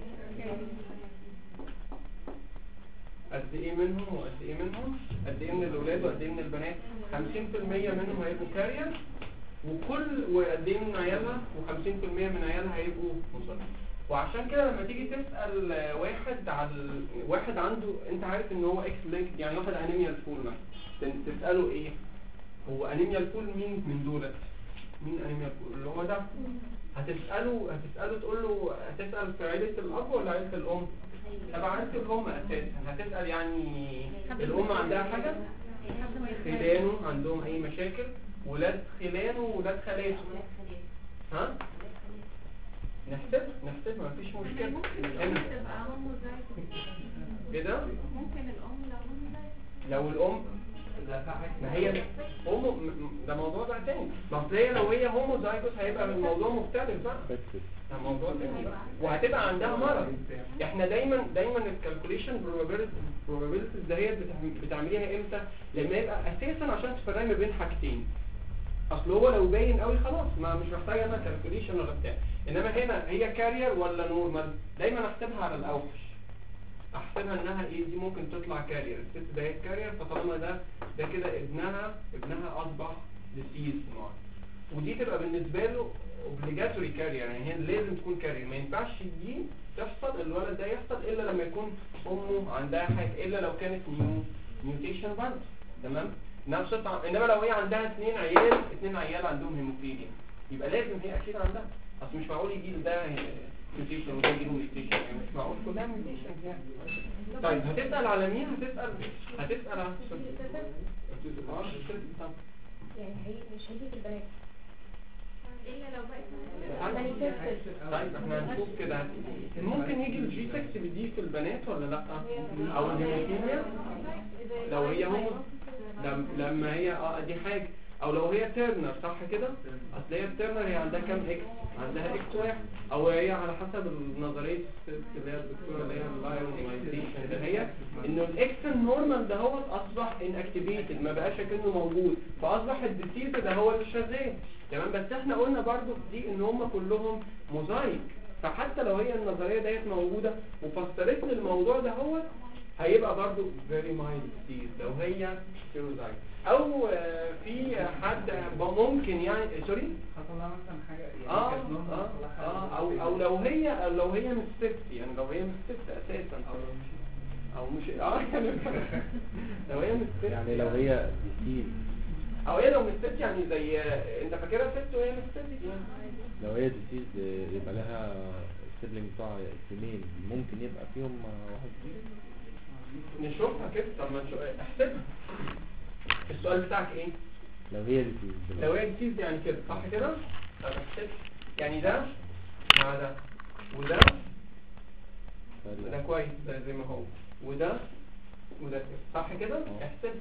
قد ايه منهم وقد ايه منهم قد ايه من الاولاد وقد ايه من البنات 50% منهم هيبقوا كارير وكل وقد ايه من عيالها و50% من عيالها هيبقوا مصابين وعشان كده لما تيجي تسال واحد على واحد عنده انت عارف ان هو اكس لينك يعني واحد انيميا الفول مثلا تساله ايه هو انيميا الفول مين من دولت مين انيميا الفول اللي هو ده هتساله هتساله تقول له هتسال في عيله الاب ولا عيله الام تبع عيله الام اساسا هتسال يعني الام عندها حاجه خلانه عندهم اي مشاكل ولاد خلانه ولاد خالاته ها نحسب نحسب ما فيش مشكله هنا كده ممكن الأم لو هم لو الام ما هي هومو م- م- ده موضوع بقى تاني ما اصل هي لو هي هوموزايجوس هيبقى الموضوع مختلف بقى فاكسس ده موضوع تاني بقى. وهتبقى عندها مرض احنا دايما دايما الكالكوليشن probabilities دهيت بتعم- بتعمليها امتى لما يبقى اساسا عشان تفرقي ما بين حاجتين اصل هو لو باين قوي خلاص ما مش محتاجه انا كالكوليشن ولا بتاع انما هنا هي كارير ولا نورمال دايما احسبها على الاوحش احسبها انها ايه دي ممكن تطلع كارير الست ده هي كارير فطالما ده ده كده ابنها ابنها اصبح ديسيز معاه ودي تبقى بالنسبه له اوبليجاتوري كارير يعني هي لازم تكون كارير ما ينفعش دي تحصل الولد ده يحصل الا لما يكون امه عندها حاجه الا لو كانت نيو ميوتيشن برضه تمام نفس الطعم انما لو هي عندها اثنين عيال اثنين عيال عندهم هيموفيليا يبقى لازم هي اكيد عندها اصل مش معقول يجي له ده ميوتيشن وده يجي له ميوتيشن يعني مش معقول كلها ميوتيشن يعني طيب هتسال على مين هتسال هتسال على اه الست طبعا. يعني هي مش هيجي في البنات إلا لو بقت طيب احنا هنشوف كده ممكن يجي الجي 6 دي في البنات ولا لا او الهيموفيليا لو هي هو لم- لما هي اه دي حاجه او لو هي تيرنر صح كده اصل هي التيرنر هي عندها كام اكس عندها اكس واحد او هي على حسب نظريه الست اللي هي الدكتوره اللي هي اللايونايزيشن اللي هي انه الاكس النورمال ده هو اصبح ان اكتيفيتد ما بقاش كانه موجود فاصبح الديسيز ده هو اللي شغال تمام بس احنا قلنا برضو في دي ان هم كلهم موزايك فحتى لو هي النظريه ديت موجوده وفسرت لي الموضوع ده هو هيبقى برضو very mild disease لو هي سيروزايت او آه، في حد ممكن يعني سوري حصل لها مثلا حاجه يعني اه كانت normal، اه حصل لها حاجة اه او او لو هي أو لو هي مش ست يعني لو هي مش ست اساسا او لو مش او مش اه يعني لو هي مش ست يعني لو هي ديسيز او هي لو مش ست يعني زي انت فاكرها ست وهي مش ست يعني لو هي ديسيز يبقى لها السيبلينج بتاع اثنين ممكن يبقى فيهم واحد ديسيز نشوفها كده طب ما نشوف احسبها السؤال بتاعك ايه لو هي ديسيز لو هي ديسيز يعني كده صح كده طب احسب يعني ده مع ده وده ده كويس ده زي ما هو وده وده كده صح كده اه. احسب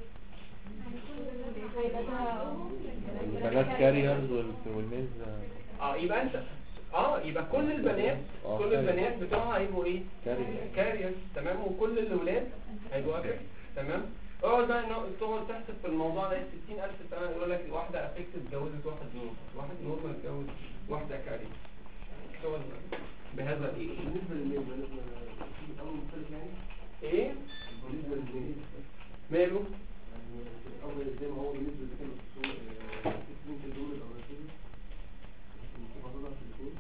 هيبقى ده البنات كاريرز والميز اه يبقى انت اه يبقى كل البنات اه، كل كارير. البنات بتوعها هيبقوا ايه كارير. كارير تمام وكل الاولاد هيبقوا افكت تمام اقعد بقى إنه تقعد تحسب في الموضوع ده 60000 سنه يقول لك واحده افكت اتجوزت واحد نور واحد نورمال اتجوز واحده كارير تقعد بهذا الايه بالنسبه للميل بالنسبه اول مختلف يعني ايه بالنسبه للميل ماله يعني الاول زي ما هو بالنسبه لكان الصور اسمين الدول او رسول المتفاضله في الاثنين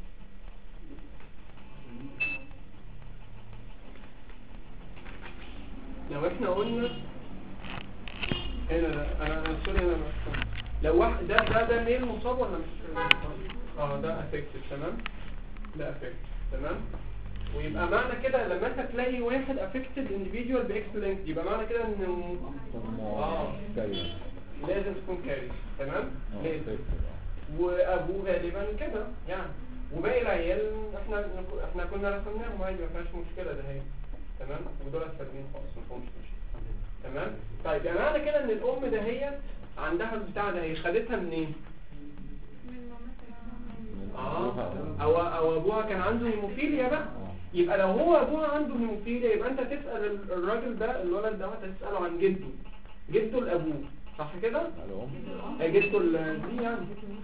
لو احنا قلنا هنا لا انا انا سوري انا مش لو واحد ده ده ده ميل مصاب ولا مش مصاب؟ اه ده افكتد تمام ده افكتد تمام ويبقى معنى كده لما انت تلاقي واحد افكتد individual باكس لينك يبقى معنى كده انه اه كارير لازم تكون كاري تمام اه لازم سيف اه وابوه غالبا كده يعني وباقي العيال احنا احنا كنا رسمناهم عادي ما فيهاش مشكله ده هي تمام ودول سالمين خالص ما فيهمش مشكله تمام طيب يعني معنى كده ان الام دهيت عندها البتاع ده هي خدتها منين من مامتها اه او او ابوها كان عنده هيموفيليا بقى اه يبقى لو هو ابوها عنده هيموفيليا يبقى انت تسال ال- الراجل ده الولد دوت هتساله عن جده جده لابوه صح كده الام آه، جده ال- دي يعني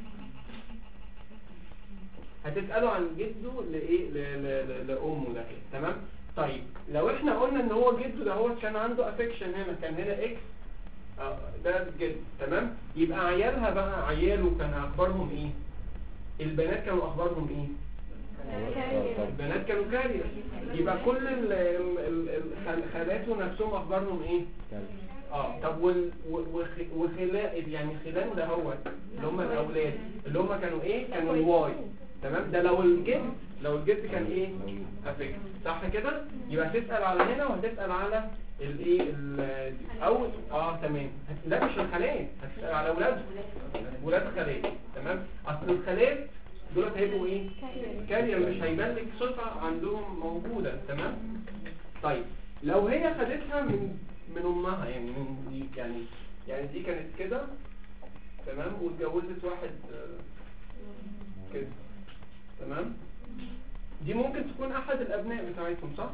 هتساله عن جده لايه ل- ل- ل- لامه ده تمام طيب لو احنا قلنا ان هو جده ده هو كان عنده افكشن هنا كان هنا اكس آه، ده جد تمام يبقى عيالها بقى عياله كان اخبارهم ايه البنات كانوا اخبارهم ايه البنات كانوا كارير يبقى كل ال- ال- ال- ال- خالاته نفسهم اخبارهم ايه كارير اه طب وال وخ- وخلال يعني خلال ده هو اللي هم الاولاد اللي هم كانوا ايه كانوا الواي تمام ده لو الجد لو الجد كان ايه افكت صح كده يبقى هتسال على هنا وهتسال على الايه ال- او اه تمام لا مش الخالات هتسال على اولاد ولاد خالات تمام اصل الخالات دول هيبقوا ايه كارير مش هيبان لك صفه عندهم موجوده تمام طيب لو هي خدتها من من امها يعني من دي يعني يعني دي كانت كده تمام واتجوزت واحد آه، كده تمام دي ممكن تكون احد الابناء بتاعتهم صح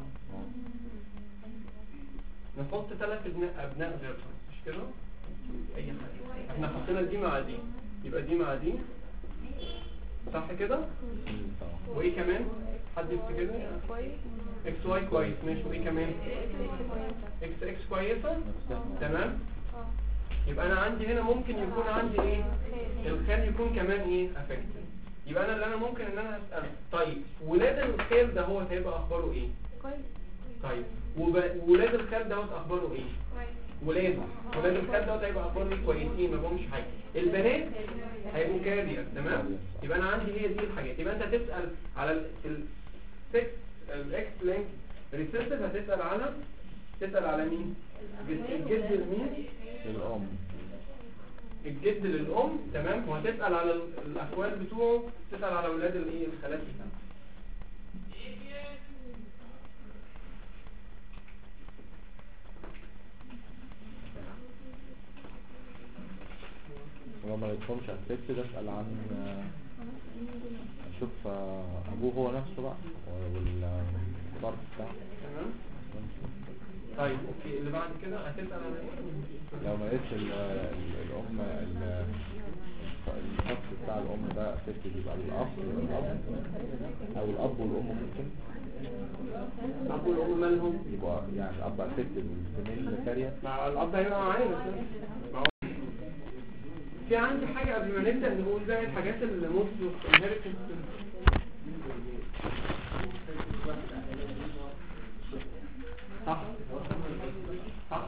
نحط ثلاث ابناء ابناء غيرها مش كده اي حاجه احنا حطينا دي مع دي يبقى دي مع دي صح كده وايه كمان حد يفتكر كويس اكس واي كويس ماشي وايه كمان اكس اكس كويسه تمام اه يبقى انا عندي هنا ممكن يكون عندي ايه الخال يكون كمان ايه افكتد يبقى انا اللي انا ممكن ان انا اسال طيب ولاد الخال ده هو هيبقى اخباره ايه كويس طيب وب- ولاد الخال دوت اخباره ايه كويس ولاد ولاد الخال دوت هيبقى اخباره ايه كويسين ما بهمش حاجه البنات هيبقوا كارير تمام يبقى انا عندي هي دي الحاجات يبقى انت هتسال على ال- في السكس الاكس لينك ريسيرشر هتسال على تسال على مين الجد الجد لمين الام الجد للأم تمام وهتسأل على ال- الأخوال بتوعه تسأل على أولاد الإيه الخالات بتاعه ولو ما لقيتهمش افكتد اسال عن اشوف آه، ابوه هو نفسه بقى والبارت بتاعه تمام طيب أوكي اللي بعد كده هتسأل على إيه لو ما لقيتش ال- ال- الام ال- الشخص بتاع الام ده افكتد يبقى الاب الاب او الاب والام ممكن الأب والأم مالهم يبقى يعني الاب افكتد والفيميل كارير مع الأب هيبقى معايا بس ما هو- في عندي حاجة قبل ما نبدأ نقول بقى الحاجات اللي موست انهيرتنس صح صح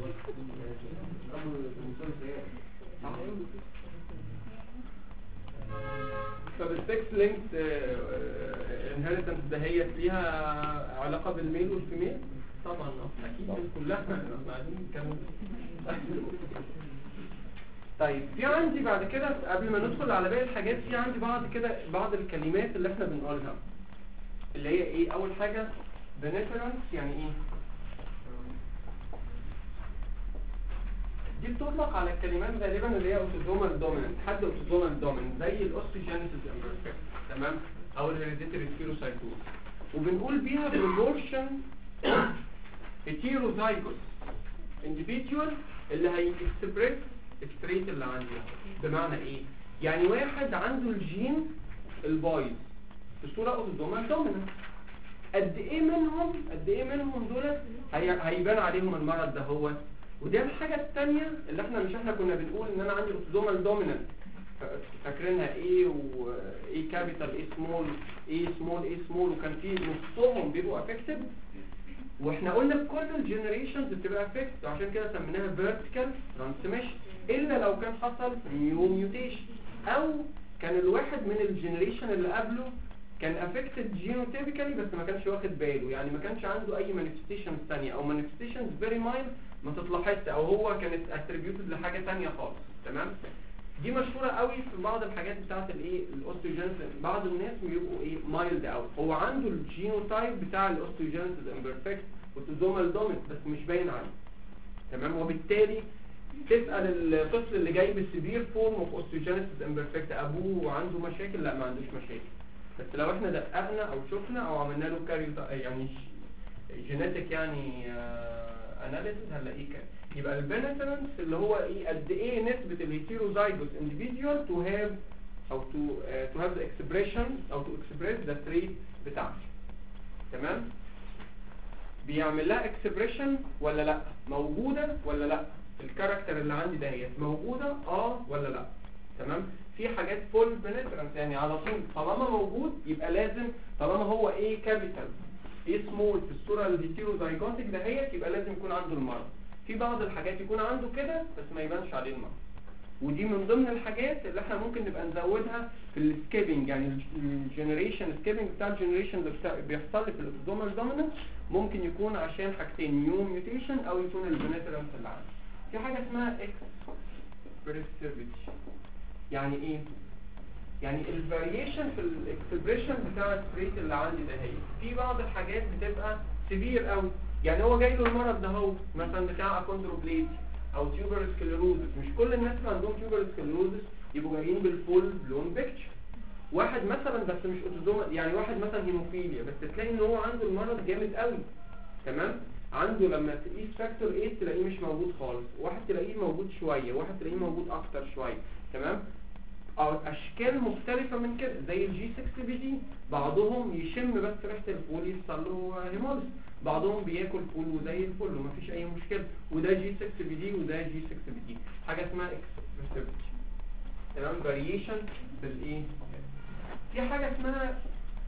طب السكس لينكد انهيرتنس ده هي ليها علاقة بالميل والفيميل طبعا آه، اكيد من كلها احنا قاعدين نتكلم طيب في عندي بعد كده قبل ما ندخل على باقي الحاجات في عندي بعض كده بعض الكلمات اللي احنا بنقولها اللي هي ايه اول حاجة benevolence يعني ايه دي بتطلق على الكلمات غالبا اللي هي اوتوزومال دوميننت حد اوتوزومال دوميننت زي الاوستوجينيسيس امبرفكت تمام او الهيريديتري سبيروسايتوز وبنقول بيها proportion heterozygous individual اللي هيكسبريس التريت اللي عندي بمعنى ايه يعني واحد عنده الجين البايظ بصوره اوتوزومال دوميننت قد ايه منهم قد ايه منهم دول هي... هيبان عليهم المرض ده هو ودي الحاجة التانية اللي احنا مش احنا كنا بنقول ان انا عندي اوتوزومال دوميننت فاكرينها ايه وايه كابيتال ايه سمول ايه سمول ايه سمول وكان في نصهم بيبقوا افكتد واحنا قلنا كل الجنريشنز بتبقى افكتد وعشان كده سميناها فيرتيكال ترانسميشن الا لو كان حصل نيو ميوتيشن او كان الواحد من الجنريشن اللي قبله كان افكتد جينوتيبيكالي بس ما كانش واخد باله يعني ما كانش عنده اي مانيفستيشنز ثانيه او مانيفستيشنز فيري مايل ما تتلاحظش او هو كانت اتريبيوتد لحاجه ثانيه خالص تمام دي مشهوره قوي في بعض الحاجات بتاعه الايه الاوستيوجينز بعض الناس بيبقوا ايه مايلد قوي هو عنده الجينوتايب بتاع الاوستيوجينز امبرفكت اوتوزومال دومينت بس مش باين عليه تمام وبالتالي تسال الطفل اللي جاي بسيفير فورم اوف اوستيوجينيسيس امبرفكت ابوه عنده مشاكل لا ما عندوش مشاكل بس لو احنا دققنا او شفنا او عملنا له كاريو يعني جينيتك يعني اناليسيس هنلاقيه كده يبقى البنترنس اللي هو ايه قد ايه نسبه الهيتيروزايجوس individual to have او to uh, to have the expression او to express the trait بتاعته تمام بيعمل لها اكسبريشن ولا لا موجوده ولا لا الكاركتر اللي عندي دهيت موجوده اه ولا لا تمام في حاجات فول بنترنس يعني على طول طالما موجود يبقى لازم طالما هو ايه كابيتال ايه سمول في الصوره الهيتيروزايجوتيك دهيت يبقى لازم يكون عنده المرض في بعض الحاجات يكون عنده كده بس ما يبانش عليه المرض ودي من ضمن الحاجات اللي احنا ممكن نبقى نزودها في السكيبنج يعني الجنريشن السكيبنج بتاع الجنريشن اللي بتاع- بيحصل لي في الاوتوزومال دومينانس ممكن يكون عشان حاجتين نيو ميوتيشن او يكون البنترنس اللي عندي في حاجه اسمها اكسبريسيفيتي يعني ايه يعني الفاريشن في الاكسبريشن بتاع التريت اللي عندي ده هي في بعض الحاجات بتبقى سيفير قوي يعني هو جاي له المرض ده هو مثلا بتاع اكوندروبليتي او تيوبر سكليروزس مش كل الناس اللي عندهم تيوبر سكليروزس يبقوا جايين بالفول بلون بيكتشر واحد مثلا بس مش اوتوزوم يعني واحد مثلا هيموفيليا بس تلاقي ان هو عنده المرض جامد قوي تمام عنده لما تقيس فاكتور 8 تلاقيه مش موجود خالص واحد تلاقيه موجود شويه واحد تلاقيه موجود اكتر شويه تمام او اشكال مختلفة من كده زي الجي 6 بي دي بعضهم يشم بس ريحة الفول يحصل له هيموليس بعضهم بياكل فول وزي الفل ومفيش اي مشكلة وده جي 6 بي دي وده جي 6 بي دي حاجة اسمها اكسبرسيفيتي تمام فاريشن في الايه في حاجة اسمها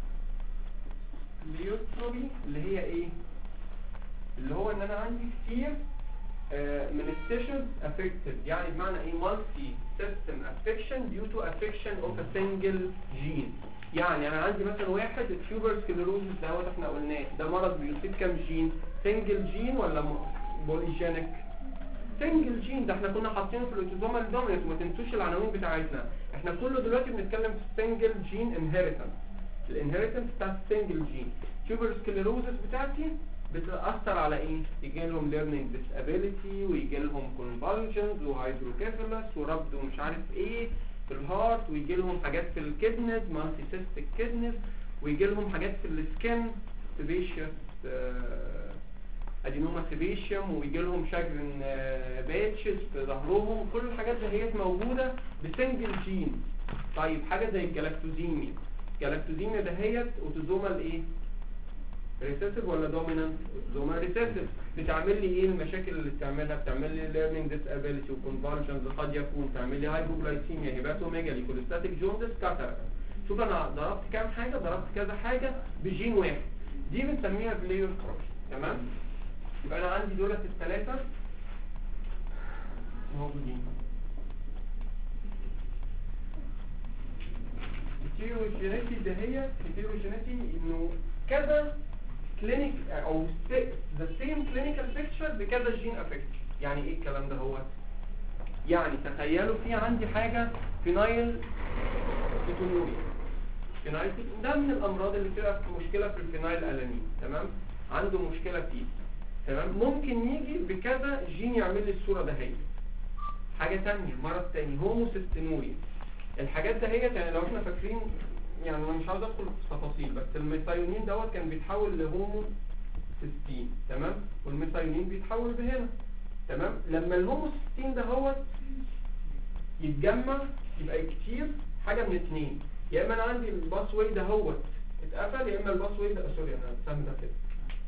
ليوتروبي اللي هي ايه اللي هو ان انا عندي كتير آه، من السيشنز affected يعني بمعنى ايه multi system affection due to affection of a single gene يعني انا عندي مثلا واحد التيوبر سكليروزس دوت احنا قلناه ده مرض بيصيب كام جين سنجل جين ولا بوليجينيك سنجل جين ده احنا كنا حاطينه في الاوتوزومال دوميننت وما تنسوش العناوين بتاعتنا احنا كله دلوقتي بنتكلم في سنجل جين انهيرتنس الانهيرتنس بتاعت السنجل جين تيوبر سكليروزس بتاعتي بتأثر على ايه؟ يجي لهم learning disability ويجي لهم convulsions وهيدروكيفالس وربط ومش عارف ايه في الهارت ويجي لهم حاجات في الكدنز مالتي سيستيك كدنز ويجي لهم حاجات في السكن سيبيشيوس ادينوما سيبيشيوم ويجي لهم شجر باتشز في ظهرهم كل الحاجات دهيت موجوده بسنجل جين طيب حاجه زي الجلاكتوزيميا الجلاكتوزيميا دهيت اوتوزومال ايه ريسيسيف ولا دومينانت اوتوزومال ريسيسيف بتعمل لي ايه المشاكل اللي بتعملها بتعمل لي ليرنينج ديسابيلتي وكونفالشنز قد يكون تعمل لي هايبوجلايسيميا هيباتوميجالي كوليستاتيك جوندس كاتاراكت شوف انا ضربت كام حاجه ضربت كذا حاجه بجين واحد دي بنسميها بلاير كروس تمام يبقى انا عندي دولت الثلاثه موجودين الهيتيروجينيتي ده هي الهيتيروجينيتي انه كذا كلينيك او ذا سيم كلينيكال بيكتشر بكذا جين افكت يعني ايه الكلام ده هو يعني تخيلوا في عندي حاجه فينايل كيتونوريا فينايل كيتون- ده من الامراض اللي بتبقى في مشكله في الفينايل الانين تمام عنده مشكله فيه تمام ممكن يجي بكذا جين يعمل لي الصوره ده هي حاجه تانية مرض تاني هوموسيستينوريا الحاجات دهيت يعني لو احنا فاكرين يعني انا مش عاوز ادخل في تفاصيل بس الميثايونين دوت كان بيتحول لهومو سيستين تمام والميثايونين بيتحول بهنا تمام لما الهومو سيستين دهوت يتجمع يبقى كتير حاجه من اتنين يا اما انا عندي الباس واي دهوت اتقفل يا اما الباس واي ده سوري انا السهم ده كده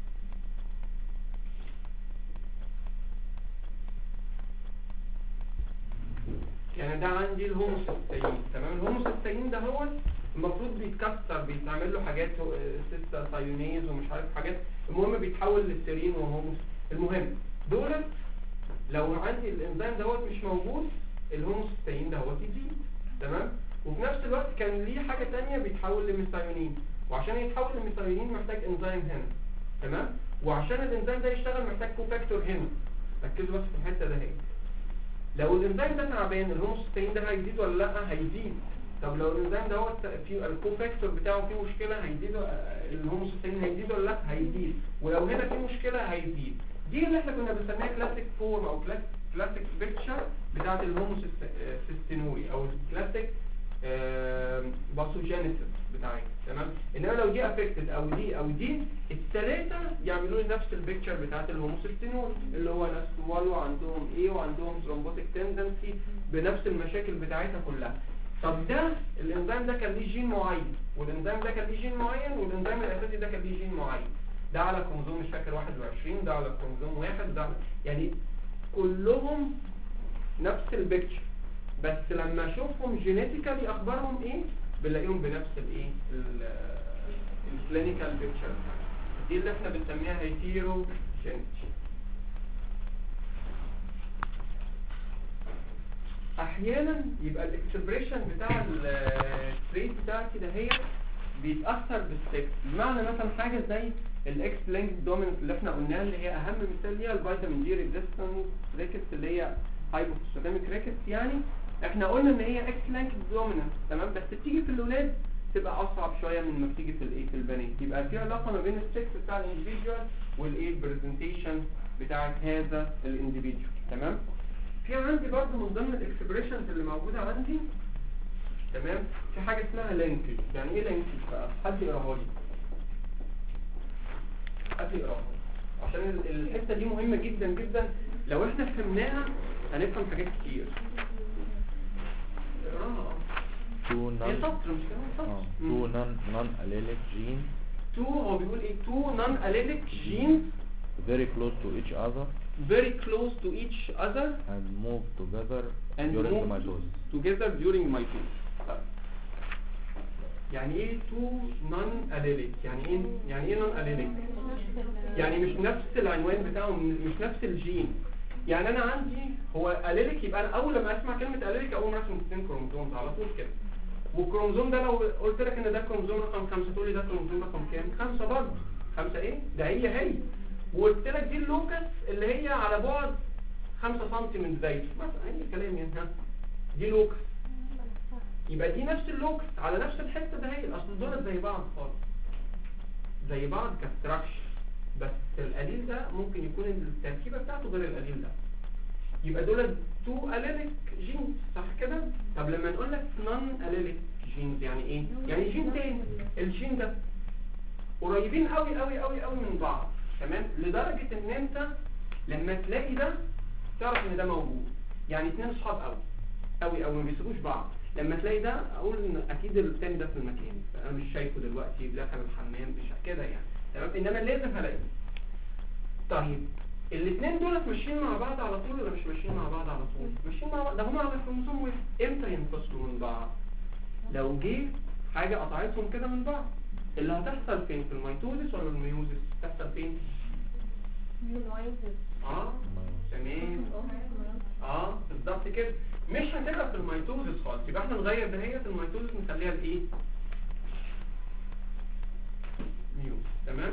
يعني ده عندي الهوموسيستين تمام الهوموسيستين ده هو المفروض بيتكسر بيتعمل له حاجات سيستا ثايونيز ومش عارف حاجات المهم بيتحول للسيرين وهوموس المهم دولت لو عندي الانزيم دوت مش موجود الهوموسيستين دوت يزيد تمام وفي نفس الوقت كان ليه حاجة تانية بيتحول لميثايونين وعشان يتحول لميثايونين محتاج انزيم هنا تمام وعشان الانزيم ده يشتغل محتاج كوفاكتور هنا ركزوا بس في الحتة ده هي لو الانزيم ده تعبان الهوموسيستين ده هيزيد ولا لا هيزيد طب لو الانزيم ده هو في الكوفاكتور بتاعه فيه مشكلة هيزيد و- الهوموسيستين هيزيد ولا لا هيزيد ولو هنا في مشكلة هيزيد دي اللي احنا كنا بنسميها كلاسيك فورم او كلاسيك بيكتشر بتاعت الهوموسيستينوري او الكلاسيك باثوجينيسيس بتاعي تمام انما لو دي افكتد او دي او دي الثلاثه يعملوا لي نفس البيكتشر بتاعت الهوموسيستينوري اللي هو ناس طوال وعندهم ايه وعندهم ثرومبوتيك تندنسي بنفس المشاكل بتاعتها كلها طب ده الانزيم ده كان ليه جين معين والانزيم ده كان ليه جين معين والانزيم الاساسي ده كان ليه جين معين ده على كروموزوم مش فاكر 21 ده على كروموزوم واحد ده على يعني كلهم نفس البيكتشر بس لما اشوفهم جينيتيكالي اخبارهم ايه بلاقيهم بنفس الايه الكلينيكال بيكتشر دي اللي احنا بنسميها هيتيرو جينيتي احيانا يبقى الاكسبريشن بتاع التريت بتاعتي ده هي بيتاثر بالسكس بمعنى مثلا حاجه زي الاكس لينك دوميننت اللي احنا قلناها اللي هي اهم مثال ليها الفيتامين دي ريزيستنس ريكتس اللي هي هايبوفوسفاتيميك ريكتس يعني احنا قلنا ان هي اكس لينك دوميننت تمام بس بتيجي في الاولاد تبقى اصعب شويه من ما بتيجي في الايه في البنات يبقى في علاقه ما بين السكس بتاع الانديفيدوال والايه برزنتيشن بتاعت هذا الانديفيدوال تمام في عندي برضو من ضمن الاكسبريشنز اللي موجوده عندي تمام في حاجه اسمها لينكج يعني ايه لينكج بقى حد يقراها لي حد يقراها لي. عشان ال- الحته دي مهمه جدا جدا لو احنا فهمناها هنفهم حاجات كتير اقراها two اه هي non سطر مش كده اه سطر two non non allelic genes تو هو بيقول ايه تو نون allelic genes very close to each other very close to each other and move together and during move mitosis together during mitosis طيب. يعني ايه تو نون allelic يعني ايه يعني ايه نون allelic يعني مش نفس العنوان بتاعهم مش نفس الجين يعني انا عندي هو allelic يبقى انا اول لما اسمع كلمه allelic اقوم راسم اثنين كروموزومز على طول كده والكروموزوم ده لو قلت لك ان ده كروموزوم رقم خمسة تقول لي ده كروموزوم رقم كام خمسة برضه خمسة ايه ده هي هي وقلت لك دي اللوكس اللي هي على بعد خمسة سنتي من بدايته مثلا اي كلام يعني ها دي لوكس يبقى دي نفس اللوكس على نفس الحته ده هي اصل دول زي بعض خالص زي بعض كستراكشر بس القليل ده ممكن يكون التركيبه بتاعته غير القليل ده يبقى دول تو اليليك جينز صح كده طب لما نقول لك نون اليليك جينز يعني ايه يعني جين تاني الجين ده قريبين قوي قوي قوي قوي من بعض تمام لدرجه ان انت لما تلاقي ده تعرف ان ده موجود يعني اتنين صحاب قوي قوي قوي ما بيسيبوش بعض لما تلاقي ده اقول ان اكيد التاني ده في المكان انا مش شايفه دلوقتي دخل الحمام مش كده يعني تمام انما لازم هلاقيه طيب الاثنين دول ماشيين مع بعض على طول ولا مش ماشيين مع بعض على طول ماشيين مع بعض ده هما على كروموسوم واحد امتى ينفصلوا من بعض لو جه حاجه قطعتهم كده من بعض اللي هتحصل فين في الميتوزيس ولا الميوزيس تحصل فين اه تمام اه بالظبط كده مش هتبقى في الميتوزيس خالص يبقى احنا نغير دهية الميتوزيس نخليها لايه ميوز تمام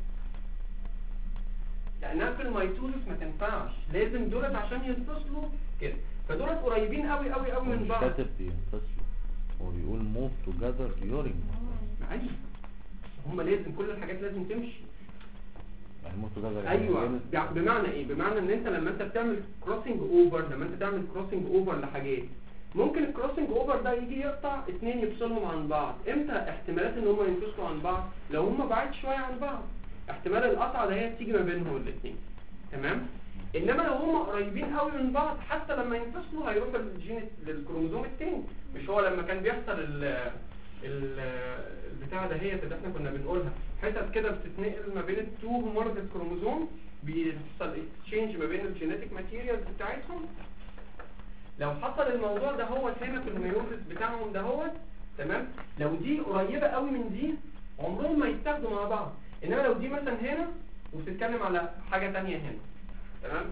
لانها في الميتوزيس ما تنفعش لازم دولت عشان ينفصلوا كده فدولت قريبين قوي قوي قوي هو من مش بعض كاتب بينفصلوا هو بيقول move together during معايا هم لازم كل الحاجات لازم تمشي يعني move together يعني ايوه بين- بع- بمعنى ايه بمعنى ان انت لما انت بتعمل كروسنج اوفر لما انت تعمل كروسنج اوفر لحاجات ممكن الكروسنج اوفر ده يجي يقطع اتنين يفصلهم عن بعض امتى احتمالات ان هم ينفصلوا عن بعض لو هم بعيد شويه عن بعض احتمال القطع ده هي تيجي ما بينهم الاثنين تمام انما لو هم قريبين قوي من بعض حتى لما ينفصلوا هيروح الجين للكروموزوم التاني مش هو لما كان بيحصل ال ال البتاع ده هي اللي احنا كنا بنقولها حتت كده بتتنقل ما بين التو هومولوجيس كروموزوم بيحصل اكسشينج ما بين الجينيتك ماتيريالز بتاعتهم لو حصل الموضوع ده هو هنا في الميوزيس بتاعهم ده هو تمام لو دي قريبة قوي من دي عمرهم ما يتاخدوا مع بعض انما لو دي مثلا هنا وبتتكلم على حاجة تانية هنا تمام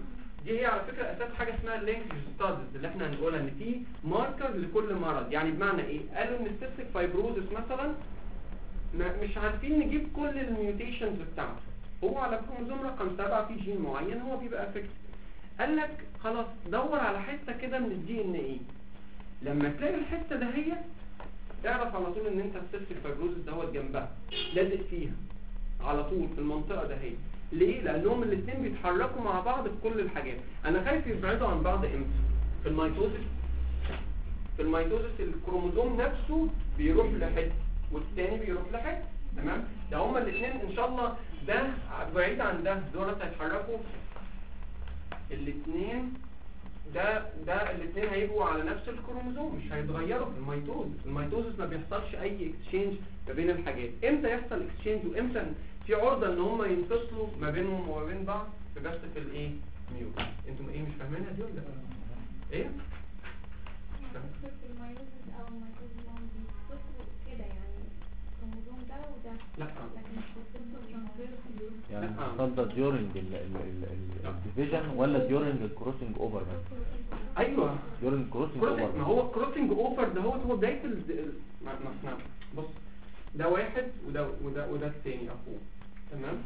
دي هي على فكره اساس حاجه اسمها اللينك ستادز اللي احنا هنقولها ان في ماركر لكل مرض يعني بمعنى ايه قالوا ان السيستيك فايبروزس مثلا ما مش عارفين نجيب كل الميوتيشنز بتاعته هو على كروموزوم رقم سبعة في جين معين هو بيبقى افكت قال لك خلاص دور على حته كده من الدي ان ايه لما تلاقي الحته دهيت اعرف على طول ان انت السيستيك فايبروزس دوت جنبها لازق فيها على طول في المنطقه دهيت ليه لانهم الاثنين بيتحركوا مع بعض في كل الحاجات انا خايف يبعدوا عن بعض امتى في الميتوزس في الميتوزس الكروموزوم نفسه بيروح لحته والتاني بيروح لحته تمام ده هما الاثنين ان شاء الله ده بعيد عن ده دولت هيتحركوا الاثنين ده ده الاثنين هيبقوا على نفس الكروموزوم مش هيتغيروا في الميتوز الميتوزس ما بيحصلش اي اكسشينج ما بين الحاجات امتى يحصل اكسشينج وامتى في عرضه ان هم ينفصلوا ما بينهم وما بين بعض في بس في الايه ميو انتم ايه مش فاهمينها دي ولا ايه ايه مش فاهم. الميوزس او الميتوزوم بيتصلوا كده يعني الكروموزوم ده وده لا لكن مش بيتصلوا ترانسفير يعني لا. تصدى during الديفيجن ولا during الكروسنج اوفر ايوه during الكروسنج كروسنج ما اوفر هو كروسنج اوفر ده هو هو بدايه ال... ال- ما ما احنا بص ده واحد وده وده وده الثاني اخوه تمام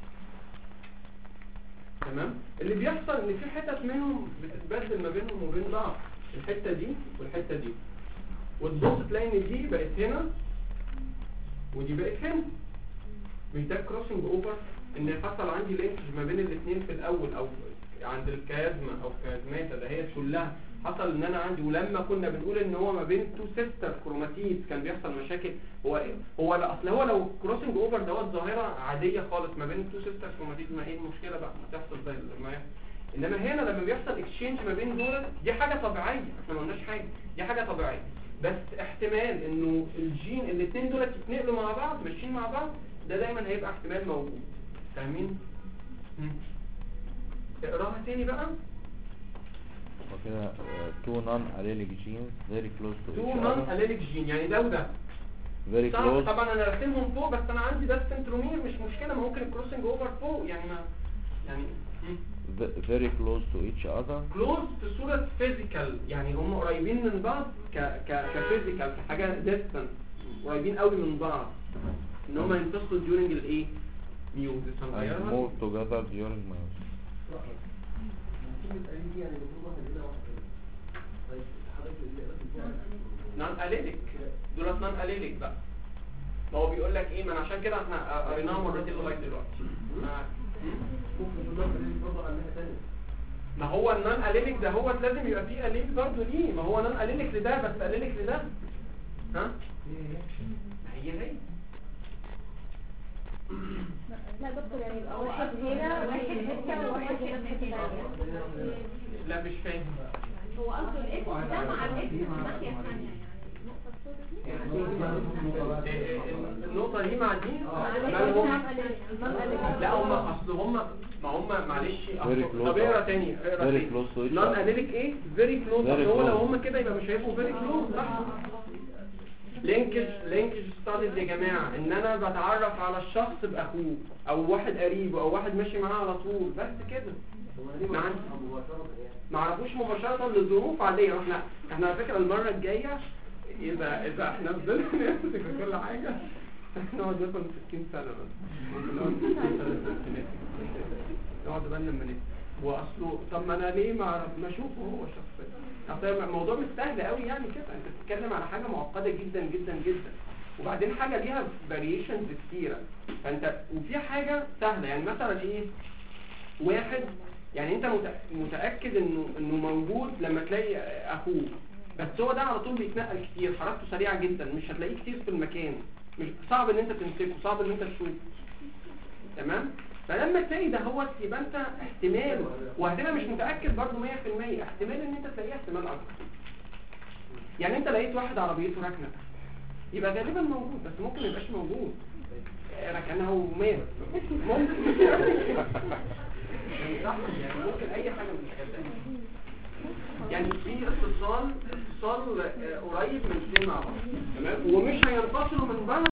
تمام اللي بيحصل ان في حتت منهم بتتبدل ما بينهم وبين بعض الحته دي والحته دي وتبص تلاقي ان دي بقت هنا ودي بقت هنا مش ده كروسنج اوفر ان حصل عندي لينكج ما بين الاثنين في الاول او عند الكازما او كازماتا ده هي كلها حصل ان انا عندي ولما كنا بنقول ان هو ما بين تو سيستر كروماتيد كان بيحصل مشاكل هو إيه؟ هو لا اصل هو لو كروسنج اوفر دوت ظاهره عاديه خالص ما بين تو سيستر كروماتيد ما ايه المشكله بقى ما تحصل زي ما يحصل انما هنا لما بيحصل اكسشينج ما بين دول دي حاجه طبيعيه احنا ما قلناش حاجه دي حاجه طبيعيه بس احتمال انه الجين الاثنين دول يتنقلوا مع بعض ماشيين مع بعض ده دايما هيبقى احتمال موجود فاهمين مم. اقراها تاني بقى وكده two non allelic genes very close to تو each نون other اليليك جين يعني ده وده very صح close طبعا انا راسمهم فوق بس انا عندي ده السنترومير مش مشكله ما ممكن الكروسنج اوفر فوق يعني ما يعني ve- very close to each other كلوز في صوره فيزيكال يعني هم قريبين من بعض ك ك كفيزيكال كحاجه ديستنس قريبين قوي من بعض ان هم ينفصلوا during الايه ميوزس and هنغيرها move together during meiosis كلمة قليل دي يعني المفروض واحد هنا واحد هنا طيب حضرتك اللي قرأت فيها نون اليليك دولت نون اليليك بقى ما هو بيقول لك ايه ما أنا عشان كده احنا قريناها مرتين لغايه دلوقتي ما- ممكن يكون ده قليل برضه على الناحية تانية ما هو النون اليليك ده هو لازم يبقى فيه اليل برضه ليه ما هو نون اليليك لده بس اليليك لده ها ما هي هي لا دكتور يعني يبقى واحد هنا واحد حته وواحد هنا في حته ثانيه لا مش فاهم هو قصده الاسم ده مع الاسم في الناحية الثانية يعني النقطة السوداء دي إيه، إيه، النقطة دي مع دي لا لا هم اصل هم ما هم معلش Very أصل- close. طب اقرا تاني اقرا Very تاني close to each نون other. اليليك ايه فيري كلوز Very هو لو close. هم كده يبقى مش هيبقوا فيري كلوز صح لينكج لينكج ستاديز يا جماعه ان انا بتعرف على الشخص باخوه او واحد قريبه او واحد ماشي معاه على طول بس كده هو دي نعم. مباشرة يعني ما عرفوش مباشرة لظروف عادية احنا احنا على فكرة المرة الجاية يبقى يبقى احنا فضلنا نمسك في كل حاجة نقعد ناكل 60 سنة بس ممكن نقعد 60 سنة نمسك. نقعد بقى لما نمسك واصله طب ما انا ليه ما اعرف ما اشوفه هو شخصيا اصل الموضوع مش سهل قوي يعني كده انت بتتكلم على حاجة معقدة جدا جدا جدا وبعدين حاجة ليها فاريشنز كتيرة فانت وفي حاجة سهلة يعني مثلا ايه واحد يعني انت مت- متأكد انه انه موجود لما تلاقي اخوه بس هو ده على طول بيتنقل كتير حركته سريعة جدا مش هتلاقيه كتير في المكان مش صعب ان انت تمسكه صعب ان انت تشوفه تمام فلما تلاقي ده هو يبقى انت احتمال وهتبقى مش متأكد برضه 100% احتمال ان انت تلاقيه احتمال اكتر يعني انت لقيت واحد عربيته راكنه يبقى غالبا موجود بس ممكن ما يبقاش موجود ركنها ومات ممكن يعني صح يعني ممكن اي حاجه من الحاجات دي يعني في اتصال اتصال آه، قريب من الاثنين مع بعض تمام ومش هينفصلوا من بعض